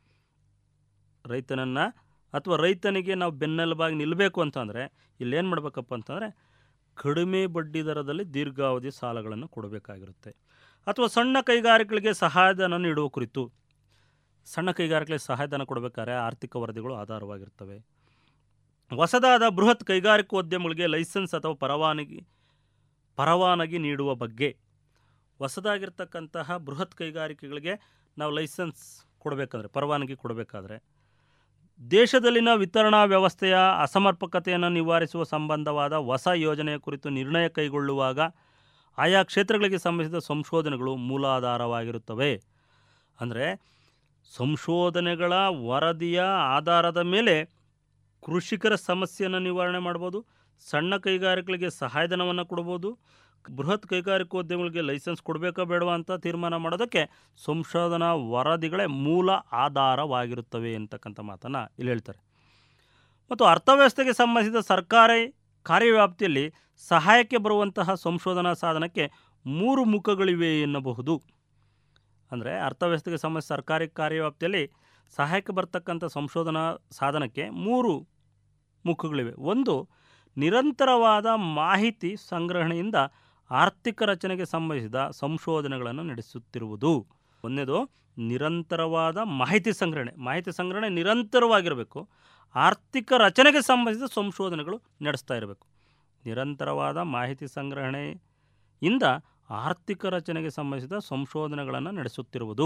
ರೈತನನ್ನು ಅಥವಾ ರೈತನಿಗೆ ನಾವು ಬೆನ್ನೆಲುಬಾಗಿ ನಿಲ್ಲಬೇಕು ಅಂತಂದರೆ ಇಲ್ಲೇನು ಮಾಡಬೇಕಪ್ಪ ಅಂತಂದರೆ ಕಡಿಮೆ ಬಡ್ಡಿ ದರದಲ್ಲಿ ದೀರ್ಘಾವಧಿ ಸಾಲಗಳನ್ನು ಕೊಡಬೇಕಾಗಿರುತ್ತೆ ಅಥವಾ ಸಣ್ಣ ಕೈಗಾರಿಕೆಗಳಿಗೆ ಸಹಾಯಧನ ನೀಡುವ ಕುರಿತು ಸಣ್ಣ ಕೈಗಾರಿಕೆಗಳಿಗೆ ಸಹಾಯಧನ ಕೊಡಬೇಕಾದ್ರೆ ಆರ್ಥಿಕ ವರದಿಗಳು ಆಧಾರವಾಗಿರ್ತವೆ ಹೊಸದಾದ ಬೃಹತ್ ಕೈಗಾರಿಕೋದ್ಯಮಗಳಿಗೆ ಲೈಸೆನ್ಸ್ ಅಥವಾ ಪರವಾನಗಿ ಪರವಾನಗಿ ನೀಡುವ ಬಗ್ಗೆ ಹೊಸದಾಗಿರ್ತಕ್ಕಂತಹ ಬೃಹತ್ ಕೈಗಾರಿಕೆಗಳಿಗೆ ನಾವು ಲೈಸೆನ್ಸ್ ಕೊಡಬೇಕಂದ್ರೆ ಪರವಾನಗಿ ಕೊಡಬೇಕಾದ್ರೆ ದೇಶದಲ್ಲಿನ ವಿತರಣಾ ವ್ಯವಸ್ಥೆಯ ಅಸಮರ್ಪಕತೆಯನ್ನು ನಿವಾರಿಸುವ ಸಂಬಂಧವಾದ ಹೊಸ ಯೋಜನೆಯ ಕುರಿತು ನಿರ್ಣಯ ಕೈಗೊಳ್ಳುವಾಗ ಆಯಾ ಕ್ಷೇತ್ರಗಳಿಗೆ ಸಂಬಂಧಿಸಿದ ಸಂಶೋಧನೆಗಳು ಮೂಲಾಧಾರವಾಗಿರುತ್ತವೆ ಅಂದರೆ ಸಂಶೋಧನೆಗಳ ವರದಿಯ ಆಧಾರದ ಮೇಲೆ ಕೃಷಿಕರ ಸಮಸ್ಯೆಯನ್ನು ನಿವಾರಣೆ ಮಾಡ್ಬೋದು ಸಣ್ಣ ಕೈಗಾರಿಕೆಗಳಿಗೆ ಸಹಾಯಧನವನ್ನು ಕೊಡ್ಬೋದು ಬೃಹತ್ ಕೈಗಾರಿಕೋದ್ಯಮಗಳಿಗೆ ಲೈಸೆನ್ಸ್ ಕೊಡಬೇಕಾ ಬೇಡವಾ ಅಂತ ತೀರ್ಮಾನ ಮಾಡೋದಕ್ಕೆ ಸಂಶೋಧನಾ ವರದಿಗಳೇ ಮೂಲ ಆಧಾರವಾಗಿರುತ್ತವೆ ಅಂತಕ್ಕಂಥ ಮಾತನ್ನು ಇಲ್ಲಿ ಹೇಳ್ತಾರೆ ಮತ್ತು ಅರ್ಥವ್ಯವಸ್ಥೆಗೆ ಸಂಬಂಧಿಸಿದ ಸರ್ಕಾರಿ ಕಾರ್ಯವ್ಯಾಪ್ತಿಯಲ್ಲಿ ಸಹಾಯಕ್ಕೆ ಬರುವಂತಹ ಸಂಶೋಧನಾ ಸಾಧನಕ್ಕೆ ಮೂರು ಮುಖಗಳಿವೆ ಎನ್ನಬಹುದು ಅಂದರೆ ಅರ್ಥವ್ಯವಸ್ಥೆಗೆ ಸಂಬಂಧಿಸಿದ ಸರ್ಕಾರಿ ಕಾರ್ಯವ್ಯಾಪ್ತಿಯಲ್ಲಿ ಸಹಾಯಕ್ಕೆ ಬರ್ತಕ್ಕಂಥ ಸಂಶೋಧನಾ ಸಾಧನಕ್ಕೆ ಮೂರು ಮುಖಗಳಿವೆ ಒಂದು ನಿರಂತರವಾದ ಮಾಹಿತಿ ಸಂಗ್ರಹಣೆಯಿಂದ ಆರ್ಥಿಕ ರಚನೆಗೆ ಸಂಬಂಧಿಸಿದ ಸಂಶೋಧನೆಗಳನ್ನು ನಡೆಸುತ್ತಿರುವುದು ಒಂದನೇದು ನಿರಂತರವಾದ ಮಾಹಿತಿ ಸಂಗ್ರಹಣೆ ಮಾಹಿತಿ ಸಂಗ್ರಹಣೆ ನಿರಂತರವಾಗಿರಬೇಕು ಆರ್ಥಿಕ ರಚನೆಗೆ ಸಂಬಂಧಿಸಿದ ಸಂಶೋಧನೆಗಳು ನಡೆಸ್ತಾ ಇರಬೇಕು ನಿರಂತರವಾದ ಮಾಹಿತಿ ಸಂಗ್ರಹಣೆಯಿಂದ ಆರ್ಥಿಕ ರಚನೆಗೆ ಸಂಬಂಧಿಸಿದ ಸಂಶೋಧನೆಗಳನ್ನು ನಡೆಸುತ್ತಿರುವುದು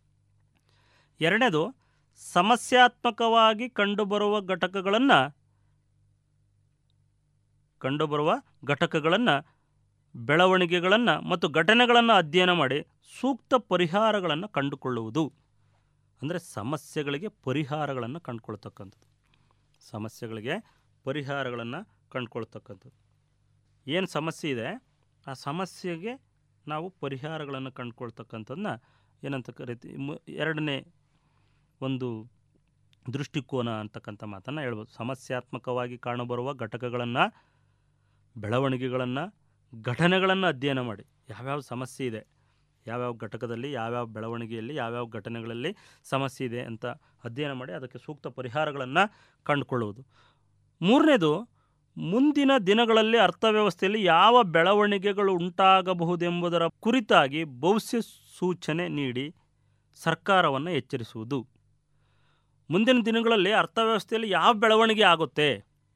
ಎರಡನೇದು ಸಮಸ್ಯಾತ್ಮಕವಾಗಿ ಕಂಡುಬರುವ ಘಟಕಗಳನ್ನು ಕಂಡುಬರುವ ಘಟಕಗಳನ್ನು ಬೆಳವಣಿಗೆಗಳನ್ನು ಮತ್ತು ಘಟನೆಗಳನ್ನು ಅಧ್ಯಯನ ಮಾಡಿ ಸೂಕ್ತ ಪರಿಹಾರಗಳನ್ನು ಕಂಡುಕೊಳ್ಳುವುದು ಅಂದರೆ ಸಮಸ್ಯೆಗಳಿಗೆ ಪರಿಹಾರಗಳನ್ನು ಕಂಡುಕೊಳ್ತಕ್ಕಂಥದ್ದು ಸಮಸ್ಯೆಗಳಿಗೆ ಪರಿಹಾರಗಳನ್ನು ಕಂಡುಕೊಳ್ತಕ್ಕಂಥದ್ದು ಏನು ಸಮಸ್ಯೆ ಇದೆ ಆ ಸಮಸ್ಯೆಗೆ ನಾವು ಪರಿಹಾರಗಳನ್ನು ಕಂಡುಕೊಳ್ತಕ್ಕಂಥದ್ದನ್ನ ಏನಂತ ಕರಿತೀವಿ ಮು ಎರಡನೇ ಒಂದು ದೃಷ್ಟಿಕೋನ ಅಂತಕ್ಕಂಥ ಮಾತನ್ನು ಹೇಳ್ಬೋದು ಸಮಸ್ಯಾತ್ಮಕವಾಗಿ ಕಾಣಬರುವ ಘಟಕಗಳನ್ನು ಬೆಳವಣಿಗೆಗಳನ್ನು ಘಟನೆಗಳನ್ನು ಅಧ್ಯಯನ ಮಾಡಿ ಯಾವ್ಯಾವ ಸಮಸ್ಯೆ ಇದೆ ಯಾವ್ಯಾವ ಘಟಕದಲ್ಲಿ ಯಾವ್ಯಾವ ಬೆಳವಣಿಗೆಯಲ್ಲಿ ಯಾವ್ಯಾವ ಘಟನೆಗಳಲ್ಲಿ ಸಮಸ್ಯೆ ಇದೆ ಅಂತ ಅಧ್ಯಯನ ಮಾಡಿ ಅದಕ್ಕೆ ಸೂಕ್ತ ಪರಿಹಾರಗಳನ್ನು ಕಂಡುಕೊಳ್ಳುವುದು ಮೂರನೇದು ಮುಂದಿನ ದಿನಗಳಲ್ಲಿ ಅರ್ಥವ್ಯವಸ್ಥೆಯಲ್ಲಿ ಯಾವ ಬೆಳವಣಿಗೆಗಳು ಉಂಟಾಗಬಹುದೆಂಬುದರ ಕುರಿತಾಗಿ ಭವಿಷ್ಯ ಸೂಚನೆ ನೀಡಿ ಸರ್ಕಾರವನ್ನು ಎಚ್ಚರಿಸುವುದು ಮುಂದಿನ ದಿನಗಳಲ್ಲಿ ಅರ್ಥವ್ಯವಸ್ಥೆಯಲ್ಲಿ ಯಾವ ಬೆಳವಣಿಗೆ ಆಗುತ್ತೆ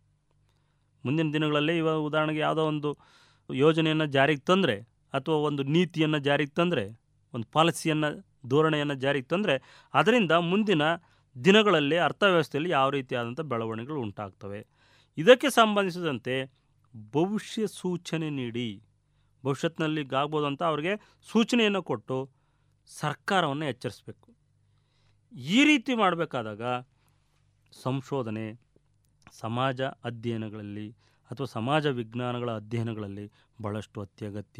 ಮುಂದಿನ ದಿನಗಳಲ್ಲಿ ಇವಾಗ ಉದಾಹರಣೆಗೆ ಯಾವುದೋ ಒಂದು ಯೋಜನೆಯನ್ನು ಜಾರಿಗೆ ತಂದರೆ ಅಥವಾ ಒಂದು ನೀತಿಯನ್ನು ಜಾರಿಗೆ ತಂದರೆ ಒಂದು ಪಾಲಿಸಿಯನ್ನು ಧೋರಣೆಯನ್ನು ಜಾರಿಗೆ ತಂದರೆ ಅದರಿಂದ ಮುಂದಿನ ದಿನಗಳಲ್ಲಿ ಅರ್ಥವ್ಯವಸ್ಥೆಯಲ್ಲಿ ಯಾವ ರೀತಿಯಾದಂಥ ಬೆಳವಣಿಗೆಗಳು ಉಂಟಾಗ್ತವೆ ಇದಕ್ಕೆ ಸಂಬಂಧಿಸಿದಂತೆ ಭವಿಷ್ಯ ಸೂಚನೆ ನೀಡಿ ಭವಿಷ್ಯತ್ನಲ್ಲಿ ಆಗ್ಬೋದು ಅಂತ ಅವರಿಗೆ ಸೂಚನೆಯನ್ನು ಕೊಟ್ಟು ಸರ್ಕಾರವನ್ನು ಎಚ್ಚರಿಸಬೇಕು ಈ ರೀತಿ ಮಾಡಬೇಕಾದಾಗ ಸಂಶೋಧನೆ ಸಮಾಜ ಅಧ್ಯಯನಗಳಲ್ಲಿ ಅಥವಾ ಸಮಾಜ ವಿಜ್ಞಾನಗಳ ಅಧ್ಯಯನಗಳಲ್ಲಿ ಭಾಳಷ್ಟು ಅತ್ಯಗತ್ಯ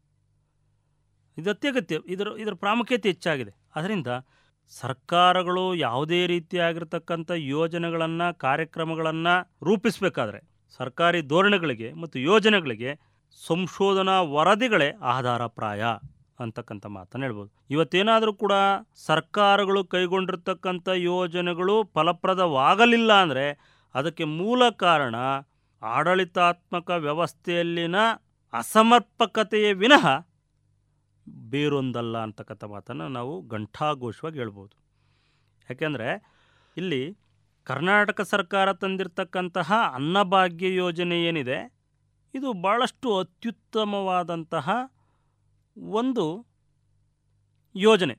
ಇದು ಅತ್ಯಗತ್ಯ ಇದರ ಇದರ ಪ್ರಾಮುಖ್ಯತೆ ಹೆಚ್ಚಾಗಿದೆ ಅದರಿಂದ ಸರ್ಕಾರಗಳು ಯಾವುದೇ ರೀತಿಯಾಗಿರ್ತಕ್ಕಂಥ ಯೋಜನೆಗಳನ್ನು ಕಾರ್ಯಕ್ರಮಗಳನ್ನು ರೂಪಿಸಬೇಕಾದ್ರೆ ಸರ್ಕಾರಿ ಧೋರಣೆಗಳಿಗೆ ಮತ್ತು ಯೋಜನೆಗಳಿಗೆ ಸಂಶೋಧನಾ ವರದಿಗಳೇ ಆಧಾರಪ್ರಾಯ ಅಂತಕ್ಕಂಥ ಮಾತನ್ನು ಹೇಳ್ಬೋದು ಇವತ್ತೇನಾದರೂ ಕೂಡ ಸರ್ಕಾರಗಳು ಕೈಗೊಂಡಿರ್ತಕ್ಕಂಥ ಯೋಜನೆಗಳು ಫಲಪ್ರದವಾಗಲಿಲ್ಲ ಅಂದರೆ ಅದಕ್ಕೆ ಮೂಲ ಕಾರಣ ಆಡಳಿತಾತ್ಮಕ ವ್ಯವಸ್ಥೆಯಲ್ಲಿನ ಅಸಮರ್ಪಕತೆಯೇ ವಿನಃ ಬೇರೊಂದಲ್ಲ ಅಂತಕ್ಕಂಥ ಮಾತನ್ನು ನಾವು ಘಂಟಾಘೋಷವಾಗಿ ಹೇಳ್ಬೋದು ಯಾಕೆಂದರೆ ಇಲ್ಲಿ ಕರ್ನಾಟಕ ಸರ್ಕಾರ ತಂದಿರತಕ್ಕಂತಹ ಅನ್ನಭಾಗ್ಯ ಯೋಜನೆ ಏನಿದೆ ಇದು ಭಾಳಷ್ಟು ಅತ್ಯುತ್ತಮವಾದಂತಹ ಒಂದು ಯೋಜನೆ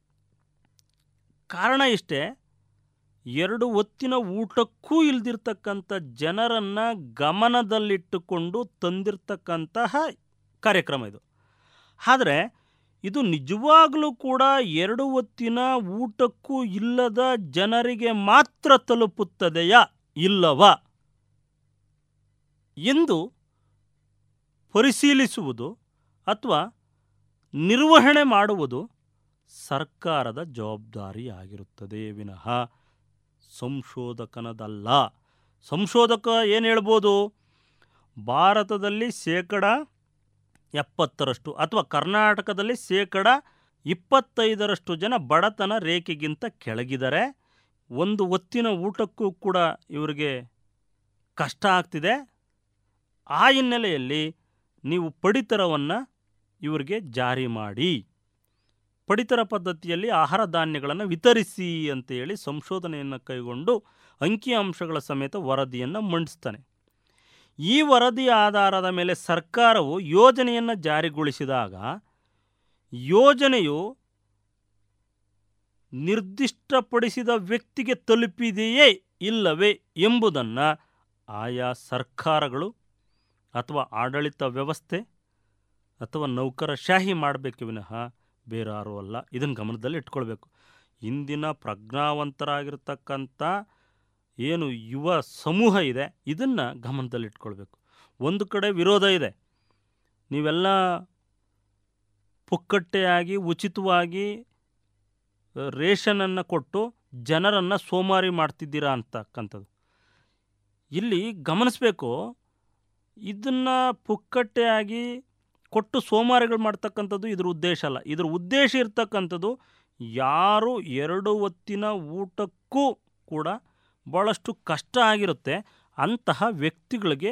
ಕಾರಣ ಇಷ್ಟೇ ಎರಡು ಹೊತ್ತಿನ ಊಟಕ್ಕೂ ಇಲ್ದಿರ್ತಕ್ಕಂಥ ಜನರನ್ನು ಗಮನದಲ್ಲಿಟ್ಟುಕೊಂಡು ತಂದಿರತಕ್ಕಂತಹ ಕಾರ್ಯಕ್ರಮ ಇದು ಆದರೆ ಇದು ನಿಜವಾಗಲೂ ಕೂಡ ಎರಡು ಹೊತ್ತಿನ ಊಟಕ್ಕೂ ಇಲ್ಲದ ಜನರಿಗೆ ಮಾತ್ರ ತಲುಪುತ್ತದೆಯಾ ಇಲ್ಲವಾ ಎಂದು ಪರಿಶೀಲಿಸುವುದು ಅಥವಾ ನಿರ್ವಹಣೆ ಮಾಡುವುದು ಸರ್ಕಾರದ ಜವಾಬ್ದಾರಿಯಾಗಿರುತ್ತದೆ ವಿನಃ ಸಂಶೋಧಕನದಲ್ಲ ಸಂಶೋಧಕ ಏನು ಹೇಳ್ಬೋದು ಭಾರತದಲ್ಲಿ ಶೇಕಡ ಎಪ್ಪತ್ತರಷ್ಟು ಅಥವಾ ಕರ್ನಾಟಕದಲ್ಲಿ ಶೇಕಡ ಇಪ್ಪತ್ತೈದರಷ್ಟು ಜನ ಬಡತನ ರೇಖೆಗಿಂತ ಕೆಳಗಿದ್ದಾರೆ ಒಂದು ಹೊತ್ತಿನ ಊಟಕ್ಕೂ ಕೂಡ ಇವರಿಗೆ ಕಷ್ಟ ಆಗ್ತಿದೆ ಆ ಹಿನ್ನೆಲೆಯಲ್ಲಿ ನೀವು ಪಡಿತರವನ್ನು ಇವರಿಗೆ ಜಾರಿ ಮಾಡಿ ಪಡಿತರ ಪದ್ಧತಿಯಲ್ಲಿ ಆಹಾರ ಧಾನ್ಯಗಳನ್ನು ವಿತರಿಸಿ ಅಂತೇಳಿ ಸಂಶೋಧನೆಯನ್ನು ಕೈಗೊಂಡು ಅಂಕಿಅಂಶಗಳ ಸಮೇತ ವರದಿಯನ್ನು ಮಂಡಿಸ್ತಾನೆ ಈ ವರದಿಯ ಆಧಾರದ ಮೇಲೆ ಸರ್ಕಾರವು ಯೋಜನೆಯನ್ನು ಜಾರಿಗೊಳಿಸಿದಾಗ ಯೋಜನೆಯು ನಿರ್ದಿಷ್ಟಪಡಿಸಿದ ವ್ಯಕ್ತಿಗೆ ತಲುಪಿದೆಯೇ ಇಲ್ಲವೇ ಎಂಬುದನ್ನು ಆಯಾ ಸರ್ಕಾರಗಳು ಅಥವಾ ಆಡಳಿತ ವ್ಯವಸ್ಥೆ ಅಥವಾ ನೌಕರಶಾಹಿ ಮಾಡಬೇಕು ವಿನಃ ಬೇರೆ ಯಾರೂ ಅಲ್ಲ ಇದನ್ನು ಗಮನದಲ್ಲಿ ಇಟ್ಕೊಳ್ಬೇಕು ಇಂದಿನ ಪ್ರಜ್ಞಾವಂತರಾಗಿರ್ತಕ್ಕಂಥ ಏನು ಯುವ ಸಮೂಹ ಇದೆ ಇದನ್ನು ಗಮನದಲ್ಲಿಟ್ಕೊಳ್ಬೇಕು ಒಂದು ಕಡೆ ವಿರೋಧ ಇದೆ ನೀವೆಲ್ಲ ಪುಕ್ಕಟ್ಟೆಯಾಗಿ ಉಚಿತವಾಗಿ ರೇಷನನ್ನು ಕೊಟ್ಟು ಜನರನ್ನು ಸೋಮಾರಿ ಮಾಡ್ತಿದ್ದೀರಾ ಅಂತಕ್ಕಂಥದ್ದು ಇಲ್ಲಿ ಗಮನಿಸಬೇಕು ಇದನ್ನು ಪುಕ್ಕಟ್ಟೆಯಾಗಿ ಕೊಟ್ಟು ಸೋಮಾರಿಗಳು ಮಾಡ್ತಕ್ಕಂಥದ್ದು ಇದ್ರ ಉದ್ದೇಶ ಅಲ್ಲ ಇದ್ರ ಉದ್ದೇಶ ಇರ್ತಕ್ಕಂಥದ್ದು ಯಾರು ಎರಡು ಹೊತ್ತಿನ ಊಟಕ್ಕೂ ಕೂಡ ಭಾಳಷ್ಟು ಕಷ್ಟ ಆಗಿರುತ್ತೆ ಅಂತಹ ವ್ಯಕ್ತಿಗಳಿಗೆ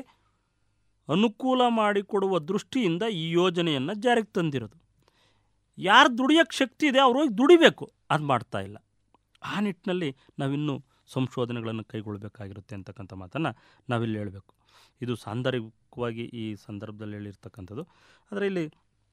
ಅನುಕೂಲ ಮಾಡಿಕೊಡುವ ದೃಷ್ಟಿಯಿಂದ ಈ ಯೋಜನೆಯನ್ನು ಜಾರಿಗೆ ತಂದಿರೋದು ಯಾರು ದುಡಿಯೋಕ್ಕೆ ಶಕ್ತಿ ಇದೆ ಅವರು ಹೋಗಿ ದುಡಿಬೇಕು ಅದು ಮಾಡ್ತಾ ಇಲ್ಲ ಆ ನಿಟ್ಟಿನಲ್ಲಿ ನಾವಿನ್ನೂ ಸಂಶೋಧನೆಗಳನ್ನು ಕೈಗೊಳ್ಳಬೇಕಾಗಿರುತ್ತೆ ಅಂತಕ್ಕಂಥ ಮಾತನ್ನು ನಾವಿಲ್ಲಿ ಹೇಳಬೇಕು ಇದು ಸಾಂದರ್ಭಿಕವಾಗಿ ಈ ಸಂದರ್ಭದಲ್ಲಿ ಹೇಳಿರ್ತಕ್ಕಂಥದ್ದು ಆದರೆ ಇಲ್ಲಿ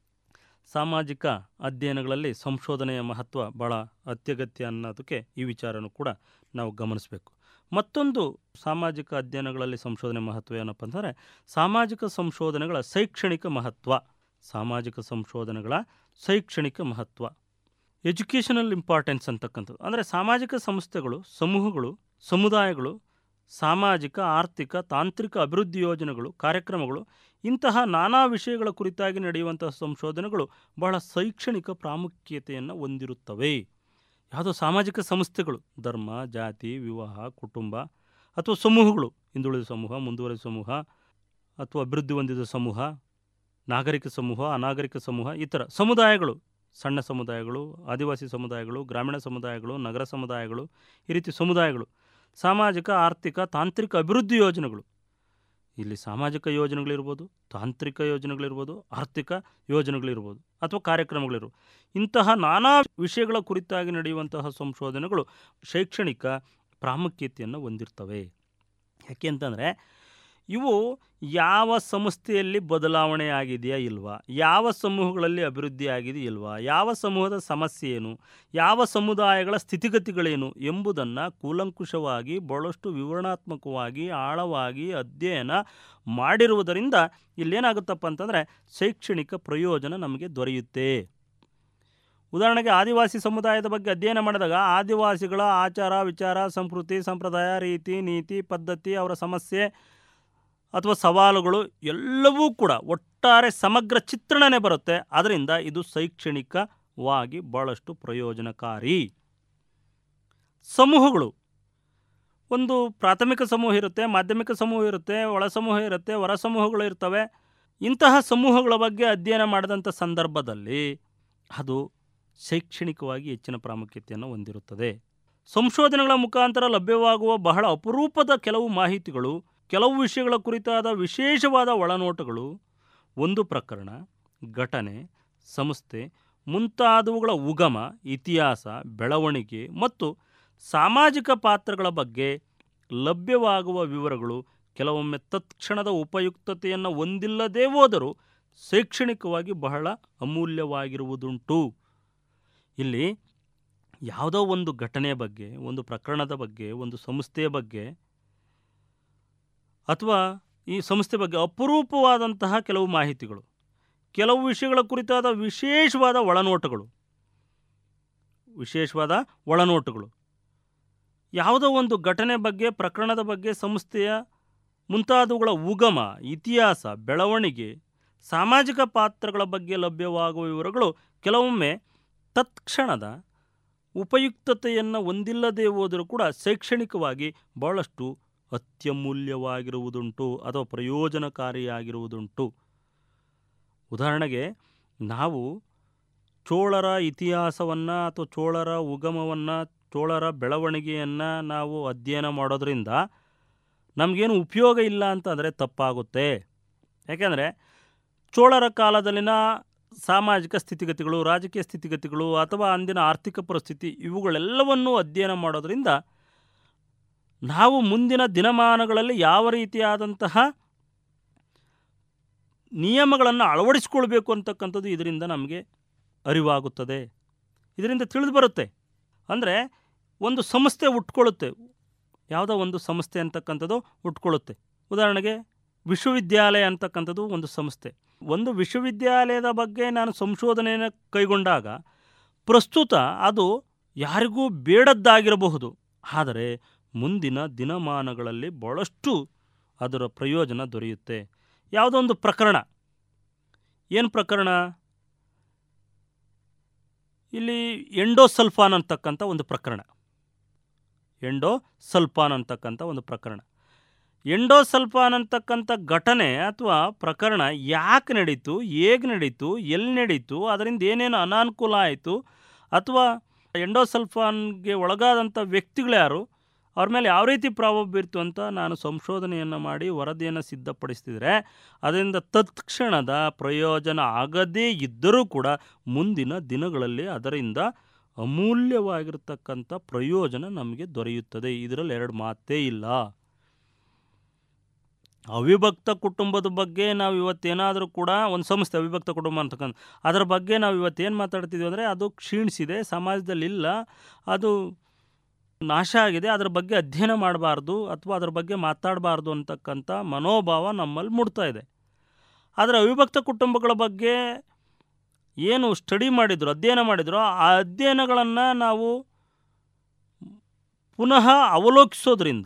ಸಾಮಾಜಿಕ ಅಧ್ಯಯನಗಳಲ್ಲಿ ಸಂಶೋಧನೆಯ ಮಹತ್ವ ಭಾಳ ಅತ್ಯಗತ್ಯ ಅನ್ನೋದಕ್ಕೆ ಈ ವಿಚಾರನೂ ಕೂಡ ನಾವು ಗಮನಿಸಬೇಕು ಮತ್ತೊಂದು ಸಾಮಾಜಿಕ ಅಧ್ಯಯನಗಳಲ್ಲಿ ಸಂಶೋಧನೆ ಮಹತ್ವ ಏನಪ್ಪ ಅಂತಂದರೆ ಸಾಮಾಜಿಕ ಸಂಶೋಧನೆಗಳ ಶೈಕ್ಷಣಿಕ ಮಹತ್ವ ಸಾಮಾಜಿಕ ಸಂಶೋಧನೆಗಳ ಶೈಕ್ಷಣಿಕ ಮಹತ್ವ ಎಜುಕೇಷನಲ್ ಇಂಪಾರ್ಟೆನ್ಸ್ ಅಂತಕ್ಕಂಥದ್ದು ಅಂದರೆ ಸಾಮಾಜಿಕ ಸಂಸ್ಥೆಗಳು ಸಮೂಹಗಳು ಸಮುದಾಯಗಳು ಸಾಮಾಜಿಕ ಆರ್ಥಿಕ ತಾಂತ್ರಿಕ ಅಭಿವೃದ್ಧಿ ಯೋಜನೆಗಳು ಕಾರ್ಯಕ್ರಮಗಳು ಇಂತಹ ನಾನಾ ವಿಷಯಗಳ ಕುರಿತಾಗಿ ನಡೆಯುವಂತಹ ಸಂಶೋಧನೆಗಳು ಬಹಳ ಶೈಕ್ಷಣಿಕ ಪ್ರಾಮುಖ್ಯತೆಯನ್ನು ಹೊಂದಿರುತ್ತವೆ ಯಾವುದೋ ಸಾಮಾಜಿಕ ಸಂಸ್ಥೆಗಳು ಧರ್ಮ ಜಾತಿ ವಿವಾಹ ಕುಟುಂಬ ಅಥವಾ ಸಮೂಹಗಳು ಹಿಂದುಳಿದ ಸಮೂಹ ಮುಂದುವರೆದ ಸಮೂಹ ಅಥವಾ ಅಭಿವೃದ್ಧಿ ಹೊಂದಿದ ಸಮೂಹ ನಾಗರಿಕ ಸಮೂಹ ಅನಾಗರಿಕ ಸಮೂಹ ಈ ಥರ ಸಮುದಾಯಗಳು ಸಣ್ಣ ಸಮುದಾಯಗಳು ಆದಿವಾಸಿ ಸಮುದಾಯಗಳು ಗ್ರಾಮೀಣ ಸಮುದಾಯಗಳು ನಗರ ಸಮುದಾಯಗಳು ಈ ರೀತಿ ಸಮುದಾಯಗಳು ಸಾಮಾಜಿಕ ಆರ್ಥಿಕ ತಾಂತ್ರಿಕ ಅಭಿವೃದ್ಧಿ ಯೋಜನೆಗಳು ಇಲ್ಲಿ ಸಾಮಾಜಿಕ ಯೋಜನೆಗಳಿರ್ಬೋದು ತಾಂತ್ರಿಕ ಯೋಜನೆಗಳಿರ್ಬೋದು ಆರ್ಥಿಕ ಯೋಜನೆಗಳಿರ್ಬೋದು ಅಥವಾ ಕಾರ್ಯಕ್ರಮಗಳಿರ್ಬೋದು ಇಂತಹ ನಾನಾ ವಿಷಯಗಳ ಕುರಿತಾಗಿ ನಡೆಯುವಂತಹ ಸಂಶೋಧನೆಗಳು ಶೈಕ್ಷಣಿಕ ಪ್ರಾಮುಖ್ಯತೆಯನ್ನು ಹೊಂದಿರ್ತವೆ ಯಾಕೆ ಅಂತಂದರೆ ಇವು ಯಾವ ಸಂಸ್ಥೆಯಲ್ಲಿ ಬದಲಾವಣೆ ಆಗಿದೆಯಾ ಇಲ್ವಾ ಯಾವ ಸಮೂಹಗಳಲ್ಲಿ ಅಭಿವೃದ್ಧಿ ಆಗಿದೆ ಇಲ್ವಾ ಯಾವ ಸಮೂಹದ ಸಮಸ್ಯೆ ಏನು ಯಾವ ಸಮುದಾಯಗಳ ಸ್ಥಿತಿಗತಿಗಳೇನು ಎಂಬುದನ್ನು ಕೂಲಂಕುಷವಾಗಿ ಭಾಳಷ್ಟು ವಿವರಣಾತ್ಮಕವಾಗಿ ಆಳವಾಗಿ ಅಧ್ಯಯನ ಮಾಡಿರುವುದರಿಂದ ಇಲ್ಲೇನಾಗುತ್ತಪ್ಪ ಅಂತಂದರೆ ಶೈಕ್ಷಣಿಕ ಪ್ರಯೋಜನ ನಮಗೆ ದೊರೆಯುತ್ತೆ ಉದಾಹರಣೆಗೆ ಆದಿವಾಸಿ ಸಮುದಾಯದ ಬಗ್ಗೆ ಅಧ್ಯಯನ ಮಾಡಿದಾಗ ಆದಿವಾಸಿಗಳ ಆಚಾರ ವಿಚಾರ ಸಂಸ್ಕೃತಿ ಸಂಪ್ರದಾಯ ರೀತಿ ನೀತಿ ಪದ್ಧತಿ ಅವರ ಸಮಸ್ಯೆ ಅಥವಾ ಸವಾಲುಗಳು ಎಲ್ಲವೂ ಕೂಡ ಒಟ್ಟಾರೆ ಸಮಗ್ರ ಚಿತ್ರಣನೇ ಬರುತ್ತೆ ಅದರಿಂದ ಇದು ಶೈಕ್ಷಣಿಕವಾಗಿ ಭಾಳಷ್ಟು ಪ್ರಯೋಜನಕಾರಿ ಸಮೂಹಗಳು ಒಂದು ಪ್ರಾಥಮಿಕ ಸಮೂಹ ಇರುತ್ತೆ ಮಾಧ್ಯಮಿಕ ಸಮೂಹ ಇರುತ್ತೆ ಒಳ ಸಮೂಹ ಇರುತ್ತೆ ಹೊರ ಸಮೂಹಗಳು ಇರ್ತವೆ ಇಂತಹ ಸಮೂಹಗಳ ಬಗ್ಗೆ ಅಧ್ಯಯನ ಮಾಡಿದಂಥ ಸಂದರ್ಭದಲ್ಲಿ ಅದು ಶೈಕ್ಷಣಿಕವಾಗಿ ಹೆಚ್ಚಿನ ಪ್ರಾಮುಖ್ಯತೆಯನ್ನು ಹೊಂದಿರುತ್ತದೆ ಸಂಶೋಧನೆಗಳ ಮುಖಾಂತರ ಲಭ್ಯವಾಗುವ ಬಹಳ ಅಪರೂಪದ ಕೆಲವು ಮಾಹಿತಿಗಳು ಕೆಲವು ವಿಷಯಗಳ ಕುರಿತಾದ ವಿಶೇಷವಾದ ಒಳನೋಟಗಳು ಒಂದು ಪ್ರಕರಣ ಘಟನೆ ಸಂಸ್ಥೆ ಮುಂತಾದವುಗಳ ಉಗಮ ಇತಿಹಾಸ ಬೆಳವಣಿಗೆ ಮತ್ತು ಸಾಮಾಜಿಕ ಪಾತ್ರಗಳ ಬಗ್ಗೆ ಲಭ್ಯವಾಗುವ ವಿವರಗಳು ಕೆಲವೊಮ್ಮೆ ತತ್ಕ್ಷಣದ ಉಪಯುಕ್ತತೆಯನ್ನು ಹೊಂದಿಲ್ಲದೇ ಹೋದರೂ ಶೈಕ್ಷಣಿಕವಾಗಿ ಬಹಳ ಅಮೂಲ್ಯವಾಗಿರುವುದುಂಟು ಇಲ್ಲಿ ಯಾವುದೋ ಒಂದು ಘಟನೆಯ ಬಗ್ಗೆ ಒಂದು ಪ್ರಕರಣದ ಬಗ್ಗೆ ಒಂದು ಸಂಸ್ಥೆಯ ಬಗ್ಗೆ ಅಥವಾ ಈ ಸಂಸ್ಥೆ ಬಗ್ಗೆ ಅಪರೂಪವಾದಂತಹ ಕೆಲವು ಮಾಹಿತಿಗಳು ಕೆಲವು ವಿಷಯಗಳ ಕುರಿತಾದ ವಿಶೇಷವಾದ ಒಳನೋಟಗಳು ವಿಶೇಷವಾದ ಒಳನೋಟಗಳು ಯಾವುದೋ ಒಂದು ಘಟನೆ ಬಗ್ಗೆ ಪ್ರಕರಣದ ಬಗ್ಗೆ ಸಂಸ್ಥೆಯ ಮುಂತಾದವುಗಳ ಉಗಮ ಇತಿಹಾಸ ಬೆಳವಣಿಗೆ ಸಾಮಾಜಿಕ ಪಾತ್ರಗಳ ಬಗ್ಗೆ ಲಭ್ಯವಾಗುವ ವಿವರಗಳು ಕೆಲವೊಮ್ಮೆ ತತ್ಕ್ಷಣದ ಉಪಯುಕ್ತತೆಯನ್ನು ಹೊಂದಿಲ್ಲದೆ ಹೋದರೂ ಕೂಡ ಶೈಕ್ಷಣಿಕವಾಗಿ ಬಹಳಷ್ಟು ಅತ್ಯಮೂಲ್ಯವಾಗಿರುವುದುಂಟು ಅಥವಾ ಪ್ರಯೋಜನಕಾರಿಯಾಗಿರುವುದುಂಟು ಉದಾಹರಣೆಗೆ ನಾವು ಚೋಳರ ಇತಿಹಾಸವನ್ನು ಅಥವಾ ಚೋಳರ ಉಗಮವನ್ನು ಚೋಳರ ಬೆಳವಣಿಗೆಯನ್ನು ನಾವು ಅಧ್ಯಯನ ಮಾಡೋದ್ರಿಂದ ನಮಗೇನು ಉಪಯೋಗ ಇಲ್ಲ ಅಂತಂದರೆ ತಪ್ಪಾಗುತ್ತೆ ಯಾಕೆಂದರೆ ಚೋಳರ ಕಾಲದಲ್ಲಿನ ಸಾಮಾಜಿಕ ಸ್ಥಿತಿಗತಿಗಳು ರಾಜಕೀಯ ಸ್ಥಿತಿಗತಿಗಳು ಅಥವಾ ಅಂದಿನ ಆರ್ಥಿಕ ಪರಿಸ್ಥಿತಿ ಇವುಗಳೆಲ್ಲವನ್ನೂ ಅಧ್ಯಯನ ಮಾಡೋದ್ರಿಂದ ನಾವು ಮುಂದಿನ ದಿನಮಾನಗಳಲ್ಲಿ ಯಾವ ರೀತಿಯಾದಂತಹ ನಿಯಮಗಳನ್ನು ಅಳವಡಿಸ್ಕೊಳ್ಬೇಕು ಅಂತಕ್ಕಂಥದ್ದು ಇದರಿಂದ ನಮಗೆ ಅರಿವಾಗುತ್ತದೆ ಇದರಿಂದ ತಿಳಿದು ಬರುತ್ತೆ ಅಂದರೆ ಒಂದು ಸಂಸ್ಥೆ ಹುಟ್ಕೊಳ್ಳುತ್ತೆ ಯಾವುದೋ ಒಂದು ಸಂಸ್ಥೆ ಅಂತಕ್ಕಂಥದ್ದು ಹುಟ್ಕೊಳ್ಳುತ್ತೆ ಉದಾಹರಣೆಗೆ ವಿಶ್ವವಿದ್ಯಾಲಯ ಅಂತಕ್ಕಂಥದ್ದು ಒಂದು ಸಂಸ್ಥೆ ಒಂದು ವಿಶ್ವವಿದ್ಯಾಲಯದ ಬಗ್ಗೆ ನಾನು ಸಂಶೋಧನೆಯನ್ನು ಕೈಗೊಂಡಾಗ ಪ್ರಸ್ತುತ ಅದು ಯಾರಿಗೂ ಬೇಡದ್ದಾಗಿರಬಹುದು ಆದರೆ ಮುಂದಿನ ದಿನಮಾನಗಳಲ್ಲಿ ಭಾಳಷ್ಟು ಅದರ ಪ್ರಯೋಜನ ದೊರೆಯುತ್ತೆ ಯಾವುದೋ ಒಂದು ಪ್ರಕರಣ ಏನು ಪ್ರಕರಣ ಇಲ್ಲಿ ಎಂಡೋಸಲ್ಫಾನ್ ಅಂತಕ್ಕಂಥ ಒಂದು ಪ್ರಕರಣ ಎಂಡೋಸಲ್ಫಾನ್ ಅಂತಕ್ಕಂಥ ಒಂದು ಪ್ರಕರಣ ಎಂಡೋಸಲ್ಫಾನ್ ಅಂತಕ್ಕಂಥ ಘಟನೆ ಅಥವಾ ಪ್ರಕರಣ ಯಾಕೆ ನಡೀತು ಹೇಗೆ ನಡೀತು ಎಲ್ಲಿ ನಡೀತು ಅದರಿಂದ ಏನೇನು ಅನಾನುಕೂಲ ಆಯಿತು ಅಥವಾ ಎಂಡೋಸಲ್ಫಾನ್ಗೆ ಒಳಗಾದಂಥ ವ್ಯಕ್ತಿಗಳು ಯಾರು ಅವ್ರ ಮೇಲೆ ಯಾವ ರೀತಿ ಪ್ರಭಾವ ಬೀರ್ತು ಅಂತ ನಾನು ಸಂಶೋಧನೆಯನ್ನು ಮಾಡಿ ವರದಿಯನ್ನು ಸಿದ್ಧಪಡಿಸ್ತಿದ್ರೆ ಅದರಿಂದ ತತ್ಕ್ಷಣದ ಪ್ರಯೋಜನ ಆಗದೇ ಇದ್ದರೂ ಕೂಡ ಮುಂದಿನ ದಿನಗಳಲ್ಲಿ ಅದರಿಂದ ಅಮೂಲ್ಯವಾಗಿರ್ತಕ್ಕಂಥ ಪ್ರಯೋಜನ ನಮಗೆ ದೊರೆಯುತ್ತದೆ ಇದರಲ್ಲಿ ಎರಡು ಮಾತೇ ಇಲ್ಲ ಅವಿಭಕ್ತ ಕುಟುಂಬದ ಬಗ್ಗೆ ನಾವು ಇವತ್ತೇನಾದರೂ ಕೂಡ ಒಂದು ಸಂಸ್ಥೆ ಅವಿಭಕ್ತ ಕುಟುಂಬ ಅಂತಕ್ಕಂಥ ಅದರ ಬಗ್ಗೆ ನಾವು ಇವತ್ತೇನು ಮಾತಾಡ್ತಿದ್ವಿ ಅಂದರೆ ಅದು ಕ್ಷೀಣಿಸಿದೆ ಸಮಾಜದಲ್ಲಿ ಇಲ್ಲ ಅದು ನಾಶ ಆಗಿದೆ ಅದರ ಬಗ್ಗೆ ಅಧ್ಯಯನ ಮಾಡಬಾರ್ದು ಅಥವಾ ಅದರ ಬಗ್ಗೆ ಮಾತಾಡಬಾರ್ದು ಅಂತಕ್ಕಂಥ ಮನೋಭಾವ ನಮ್ಮಲ್ಲಿ ಮೂಡ್ತಾ ಇದೆ ಆದರೆ ಅವಿಭಕ್ತ ಕುಟುಂಬಗಳ ಬಗ್ಗೆ ಏನು ಸ್ಟಡಿ ಮಾಡಿದ್ರು ಅಧ್ಯಯನ ಮಾಡಿದ್ರು ಆ ಅಧ್ಯಯನಗಳನ್ನು ನಾವು ಪುನಃ ಅವಲೋಕಿಸೋದ್ರಿಂದ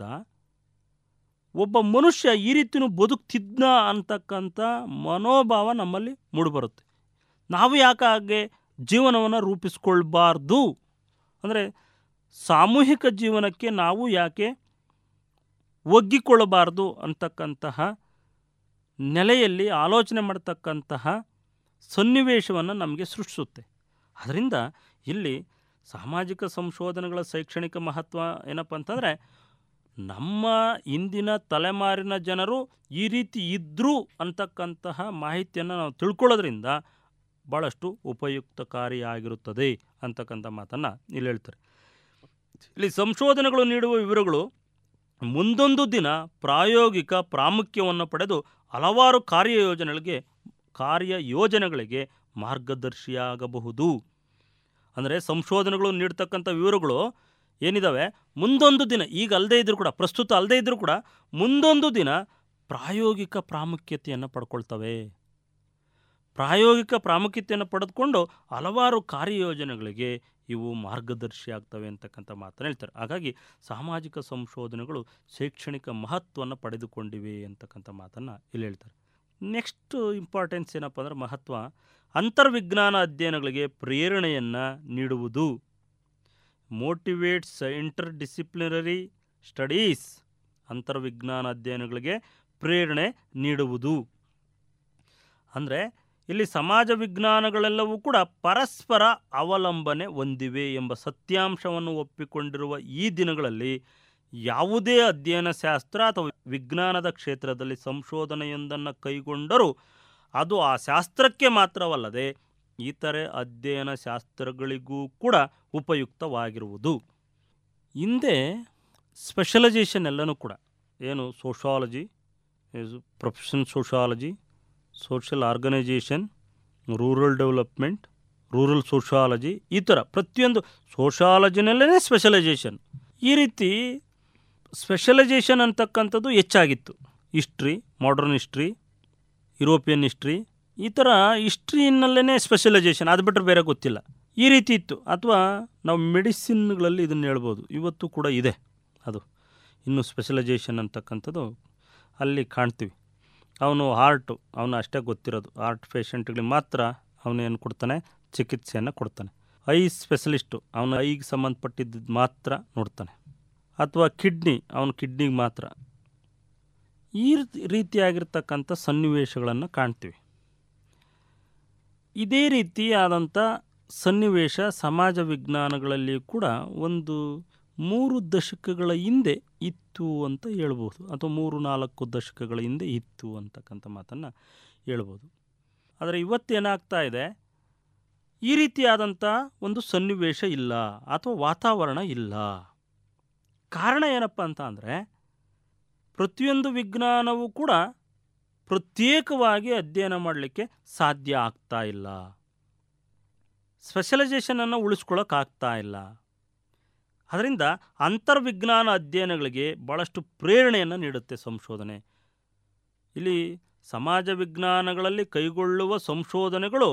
ಒಬ್ಬ ಮನುಷ್ಯ ಈ ರೀತಿಯೂ ಬದುಕ್ತಿದ್ನ ಅಂತಕ್ಕಂಥ ಮನೋಭಾವ ನಮ್ಮಲ್ಲಿ ಮೂಡಿಬರುತ್ತೆ ನಾವು ಯಾಕೆ ಹಾಗೆ ಜೀವನವನ್ನು ರೂಪಿಸ್ಕೊಳ್ಬಾರ್ದು ಅಂದರೆ ಸಾಮೂಹಿಕ ಜೀವನಕ್ಕೆ ನಾವು ಯಾಕೆ ಒಗ್ಗಿಕೊಳ್ಳಬಾರ್ದು ಅಂತಕ್ಕಂತಹ ನೆಲೆಯಲ್ಲಿ ಆಲೋಚನೆ ಮಾಡ್ತಕ್ಕಂತಹ ಸನ್ನಿವೇಶವನ್ನು ನಮಗೆ ಸೃಷ್ಟಿಸುತ್ತೆ ಅದರಿಂದ ಇಲ್ಲಿ ಸಾಮಾಜಿಕ ಸಂಶೋಧನೆಗಳ ಶೈಕ್ಷಣಿಕ ಮಹತ್ವ ಏನಪ್ಪ ಅಂತಂದರೆ ನಮ್ಮ ಇಂದಿನ ತಲೆಮಾರಿನ ಜನರು ಈ ರೀತಿ ಇದ್ದರು ಅಂತಕ್ಕಂತಹ ಮಾಹಿತಿಯನ್ನು ನಾವು ತಿಳ್ಕೊಳ್ಳೋದ್ರಿಂದ ಭಾಳಷ್ಟು ಉಪಯುಕ್ತಕಾರಿಯಾಗಿರುತ್ತದೆ ಅಂತಕ್ಕಂಥ ಮಾತನ್ನು ಇಲ್ಲಿ ಹೇಳ್ತಾರೆ ಇಲ್ಲಿ ಸಂಶೋಧನೆಗಳು ನೀಡುವ ವಿವರಗಳು ಮುಂದೊಂದು ದಿನ ಪ್ರಾಯೋಗಿಕ ಪ್ರಾಮುಖ್ಯವನ್ನು ಪಡೆದು ಹಲವಾರು ಕಾರ್ಯಯೋಜನೆಗಳಿಗೆ ಕಾರ್ಯಯೋಜನೆಗಳಿಗೆ ಮಾರ್ಗದರ್ಶಿಯಾಗಬಹುದು ಅಂದರೆ ಸಂಶೋಧನೆಗಳು ನೀಡ್ತಕ್ಕಂಥ ವಿವರಗಳು ಏನಿದ್ದಾವೆ ಮುಂದೊಂದು ದಿನ ಈಗ ಅಲ್ಲದೇ ಇದ್ದರೂ ಕೂಡ ಪ್ರಸ್ತುತ ಅಲ್ಲದೇ ಇದ್ದರೂ ಕೂಡ ಮುಂದೊಂದು ದಿನ ಪ್ರಾಯೋಗಿಕ ಪ್ರಾಮುಖ್ಯತೆಯನ್ನು ಪಡ್ಕೊಳ್ತವೆ ಪ್ರಾಯೋಗಿಕ ಪ್ರಾಮುಖ್ಯತೆಯನ್ನು ಪಡೆದುಕೊಂಡು ಹಲವಾರು ಕಾರ್ಯಯೋಜನೆಗಳಿಗೆ ಇವು ಮಾರ್ಗದರ್ಶಿ ಆಗ್ತವೆ ಅಂತಕ್ಕಂಥ ಮಾತನ್ನು ಹೇಳ್ತಾರೆ ಹಾಗಾಗಿ ಸಾಮಾಜಿಕ ಸಂಶೋಧನೆಗಳು ಶೈಕ್ಷಣಿಕ ಮಹತ್ವವನ್ನು ಪಡೆದುಕೊಂಡಿವೆ ಅಂತಕ್ಕಂಥ ಮಾತನ್ನು ಇಲ್ಲಿ ಹೇಳ್ತಾರೆ ನೆಕ್ಸ್ಟ್ ಇಂಪಾರ್ಟೆನ್ಸ್ ಏನಪ್ಪ ಅಂದರೆ ಮಹತ್ವ ಅಂತರ್ವಿಜ್ಞಾನ ಅಧ್ಯಯನಗಳಿಗೆ ಪ್ರೇರಣೆಯನ್ನು ನೀಡುವುದು ಮೋಟಿವೇಟ್ಸ್ ಇಂಟರ್ ಡಿಸಿಪ್ಲಿನರಿ ಸ್ಟಡೀಸ್ ಅಂತರ್ವಿಜ್ಞಾನ ಅಧ್ಯಯನಗಳಿಗೆ ಪ್ರೇರಣೆ ನೀಡುವುದು ಅಂದರೆ ಇಲ್ಲಿ ಸಮಾಜ ವಿಜ್ಞಾನಗಳೆಲ್ಲವೂ ಕೂಡ ಪರಸ್ಪರ ಅವಲಂಬನೆ ಹೊಂದಿವೆ ಎಂಬ ಸತ್ಯಾಂಶವನ್ನು ಒಪ್ಪಿಕೊಂಡಿರುವ ಈ ದಿನಗಳಲ್ಲಿ ಯಾವುದೇ ಅಧ್ಯಯನ ಶಾಸ್ತ್ರ ಅಥವಾ ವಿಜ್ಞಾನದ ಕ್ಷೇತ್ರದಲ್ಲಿ ಸಂಶೋಧನೆಯೊಂದನ್ನು ಕೈಗೊಂಡರೂ ಅದು ಆ ಶಾಸ್ತ್ರಕ್ಕೆ ಮಾತ್ರವಲ್ಲದೆ ಇತರೆ ಅಧ್ಯಯನ ಶಾಸ್ತ್ರಗಳಿಗೂ ಕೂಡ ಉಪಯುಕ್ತವಾಗಿರುವುದು ಹಿಂದೆ ಸ್ಪೆಷಲೈಸೇಷನ್ ಎಲ್ಲನೂ ಕೂಡ ಏನು sociology profession sociology social organisation rural development rural sociology ಈ ಥರ ಪ್ರತಿಯೊಂದು ಸೋಷಾಲಜಿನಲ್ಲೇ ಸ್ಪೆಷಲೈಸೇಷನ್ ಈ ರೀತಿ ಸ್ಪೆಷಲೈಸೇಷನ್ ಅಂತಕ್ಕಂಥದ್ದು ಹೆಚ್ಚಾಗಿತ್ತು history modern history European history ಈ ಥರ ಹಿಸ್ಟ್ರಿನಲ್ಲೇ ಸ್ಪೆಷಲೈಸೇಷನ್ ಅದು ಬಿಟ್ಟರೆ ಬೇರೆ ಗೊತ್ತಿಲ್ಲ ಈ ರೀತಿ ಇತ್ತು ಅಥವಾ ನಾವು ಮೆಡಿಸಿನ್ಗಳಲ್ಲಿ ಇದನ್ನು ಹೇಳ್ಬೋದು ಇವತ್ತು ಕೂಡ ಇದೆ ಅದು ಇನ್ನು ಸ್ಪೆಷಲೈಸೇಷನ್ ಅಂತಕ್ಕಂಥದ್ದು ಅಲ್ಲಿ ಕಾಣ್ತೀವಿ ಅವನು ಹಾರ್ಟು ಅವನು ಅಷ್ಟೇ ಗೊತ್ತಿರೋದು ಹಾರ್ಟ್ ಪೇಷಂಟ್ಗಳಿಗೆ ಮಾತ್ರ ಅವನು ಏನು ಕೊಡ್ತಾನೆ ಚಿಕಿತ್ಸೆಯನ್ನು ಕೊಡ್ತಾನೆ ಐ ಸ್ಪೆಷಲಿಸ್ಟು ಅವನು ಐಗೆ ಸಂಬಂಧಪಟ್ಟಿದ್ದು ಮಾತ್ರ ನೋಡ್ತಾನೆ ಅಥವಾ ಕಿಡ್ನಿ ಅವನು ಕಿಡ್ನಿಗೆ ಮಾತ್ರ ಈ ರೀತಿಯಾಗಿರ್ತಕ್ಕಂಥ ಸನ್ನಿವೇಶಗಳನ್ನು ಕಾಣ್ತೀವಿ ಇದೇ ರೀತಿಯಾದಂಥ ಸನ್ನಿವೇಶ ಸಮಾಜ ವಿಜ್ಞಾನಗಳಲ್ಲಿ ಕೂಡ ಒಂದು ಮೂರು ದಶಕಗಳ ಹಿಂದೆ ಇತ್ತು ಅಂತ ಹೇಳ್ಬೋದು ಅಥವಾ ಮೂರು ನಾಲ್ಕು ದಶಕಗಳ ಹಿಂದೆ ಇತ್ತು ಅಂತಕ್ಕಂಥ ಮಾತನ್ನು ಹೇಳ್ಬೋದು ಆದರೆ ಇವತ್ತೇನಾಗ್ತಾ ಇದೆ ಈ ರೀತಿಯಾದಂಥ ಒಂದು ಸನ್ನಿವೇಶ ಇಲ್ಲ ಅಥವಾ ವಾತಾವರಣ ಇಲ್ಲ ಕಾರಣ ಏನಪ್ಪ ಅಂತ ಅಂದರೆ ಪ್ರತಿಯೊಂದು ವಿಜ್ಞಾನವೂ ಕೂಡ ಪ್ರತ್ಯೇಕವಾಗಿ ಅಧ್ಯಯನ ಮಾಡಲಿಕ್ಕೆ ಸಾಧ್ಯ ಆಗ್ತಾ ಇಲ್ಲ ಸ್ಪೆಷಲೈಸೇಷನನ್ನು ಉಳಿಸ್ಕೊಳ್ಳೋಕ್ಕಾಗ್ತಾ ಇಲ್ಲ ಅದರಿಂದ ಅಂತರ್ವಿಜ್ಞಾನ ಅಧ್ಯಯನಗಳಿಗೆ ಭಾಳಷ್ಟು ಪ್ರೇರಣೆಯನ್ನು ನೀಡುತ್ತೆ ಸಂಶೋಧನೆ ಇಲ್ಲಿ ಸಮಾಜ ವಿಜ್ಞಾನಗಳಲ್ಲಿ ಕೈಗೊಳ್ಳುವ ಸಂಶೋಧನೆಗಳು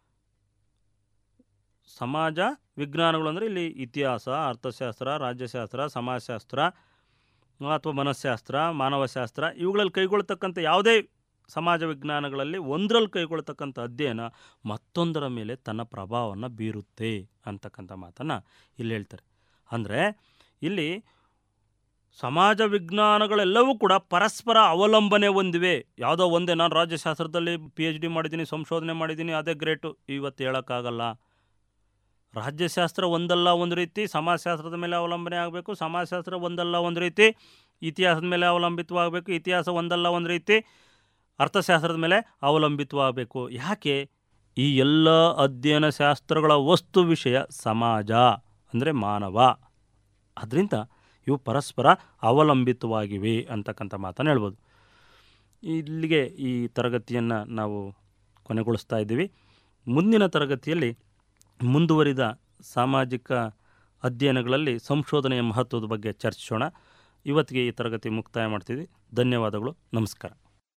ಸಮಾಜ ವಿಜ್ಞಾನಗಳು ಅಂದರೆ ಇಲ್ಲಿ ಇತಿಹಾಸ ಅರ್ಥಶಾಸ್ತ್ರ ರಾಜ್ಯಶಾಸ್ತ್ರ ಸಮಾಜಶಾಸ್ತ್ರ ಅಥವಾ ಮನಸ್ಶಾಸ್ತ್ರ ಮಾನವಶಾಸ್ತ್ರ ಇವುಗಳಲ್ಲಿ ಕೈಗೊಳ್ತಕ್ಕಂಥ ಯಾವುದೇ ಸಮಾಜ ವಿಜ್ಞಾನಗಳಲ್ಲಿ ಒಂದರಲ್ಲಿ ಕೈಗೊಳ್ತಕ್ಕಂಥ ಅಧ್ಯಯನ ಮತ್ತೊಂದರ ಮೇಲೆ ತನ್ನ ಪ್ರಭಾವವನ್ನು ಬೀರುತ್ತೆ ಅಂತಕ್ಕಂಥ ಮಾತನ್ನು ಇಲ್ಲಿ ಹೇಳ್ತಾರೆ ಅಂದರೆ ಇಲ್ಲಿ ಸಮಾಜ ವಿಜ್ಞಾನಗಳೆಲ್ಲವೂ ಕೂಡ ಪರಸ್ಪರ ಅವಲಂಬನೆ ಹೊಂದಿವೆ ಯಾವುದೋ ಒಂದೇ ನಾನು ರಾಜ್ಯಶಾಸ್ತ್ರದಲ್ಲಿ ಪಿ ಎಚ್ ಡಿ ಮಾಡಿದ್ದೀನಿ ಸಂಶೋಧನೆ ಮಾಡಿದ್ದೀನಿ ಅದೇ ಗ್ರೇಟು ಇವತ್ತು ಹೇಳೋಕ್ಕಾಗಲ್ಲ ರಾಜ್ಯಶಾಸ್ತ್ರ ಒಂದಲ್ಲ ಒಂದು ರೀತಿ ಸಮಾಜಶಾಸ್ತ್ರದ ಮೇಲೆ ಅವಲಂಬನೆ ಆಗಬೇಕು ಸಮಾಜಶಾಸ್ತ್ರ ಒಂದಲ್ಲ ಒಂದು ರೀತಿ ಇತಿಹಾಸದ ಮೇಲೆ ಅವಲಂಬಿತವಾಗಬೇಕು ಇತಿಹಾಸ ಒಂದಲ್ಲ ಒಂದು ರೀತಿ ಅರ್ಥಶಾಸ್ತ್ರದ ಮೇಲೆ ಅವಲಂಬಿತವಾಗಬೇಕು ಯಾಕೆ ಈ ಎಲ್ಲ ಅಧ್ಯಯನ ಶಾಸ್ತ್ರಗಳ ವಸ್ತು ವಿಷಯ ಸಮಾಜ ಅಂದರೆ ಮಾನವ ಅದರಿಂದ ಇವು ಪರಸ್ಪರ ಅವಲಂಬಿತವಾಗಿವೆ ಅಂತಕ್ಕಂಥ ಮಾತನ್ನು ಹೇಳ್ಬೋದು ಇಲ್ಲಿಗೆ ಈ ತರಗತಿಯನ್ನು ನಾವು ಕೊನೆಗೊಳಿಸ್ತಾ ಇದ್ದೀವಿ ಮುಂದಿನ ತರಗತಿಯಲ್ಲಿ ಮುಂದುವರಿದ ಸಾಮಾಜಿಕ ಅಧ್ಯಯನಗಳಲ್ಲಿ ಸಂಶೋಧನೆಯ ಮಹತ್ವದ ಬಗ್ಗೆ ಚರ್ಚಿಸೋಣ ಇವತ್ತಿಗೆ ಈ ತರಗತಿ ಮುಕ್ತಾಯ ಮಾಡ್ತಿದ್ವಿ ಧನ್ಯವಾದಗಳು ನಮಸ್ಕಾರ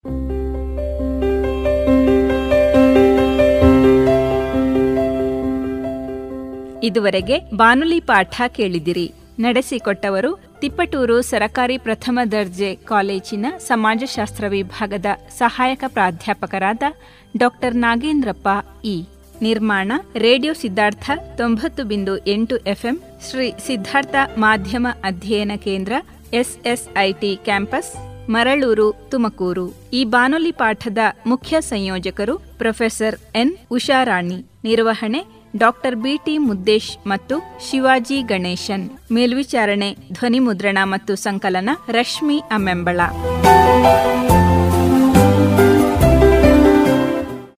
ಇದುವರೆಗೆ ಬಾನುಲಿ ಪಾಠ ಕೇಳಿದಿರಿ ನಡೆಸಿಕೊಟ್ಟವರು ತಿಪ್ಪಟೂರು ಸರಕಾರಿ ಪ್ರಥಮ ದರ್ಜೆ ಕಾಲೇಜಿನ ಸಮಾಜಶಾಸ್ತ್ರ ವಿಭಾಗದ ಸಹಾಯಕ ಪ್ರಾಧ್ಯಾಪಕರಾದ ಡಾಕ್ಟರ್ ನಾಗೇಂದ್ರಪ್ಪ ಇ ನಿರ್ಮಾಣ ರೇಡಿಯೋ ಸಿದ್ಧಾರ್ಥ ತೊಂಬತ್ತು ಬಿಂದು ಎಂಟು ಎಫ್ಎಂ ಶ್ರೀ ಸಿದ್ಧಾರ್ಥ ಮಾಧ್ಯಮ ಅಧ್ಯಯನ ಕೇಂದ್ರ ಎಸ್ಎಸ್ಐಟಿ ಕ್ಯಾಂಪಸ್ ಮರಳೂರು ತುಮಕೂರು ಈ ಬಾನುಲಿ ಪಾಠದ ಮುಖ್ಯ ಸಂಯೋಜಕರು ಪ್ರೊಫೆಸರ್ ಎನ್ ಉಷಾರಾಣಿ ನಿರ್ವಹಣೆ ಡಾಕ್ಟರ್ ಬಿಟಿ ಮುದ್ದೇಶ್ ಮತ್ತು ಶಿವಾಜಿ ಗಣೇಶನ್ ಮೇಲ್ವಿಚಾರಣೆ ಧ್ವನಿ ಮುದ್ರಣ ಮತ್ತು ಸಂಕಲನ ರಶ್ಮಿ ಅಮ್ಮೆಂಬಳ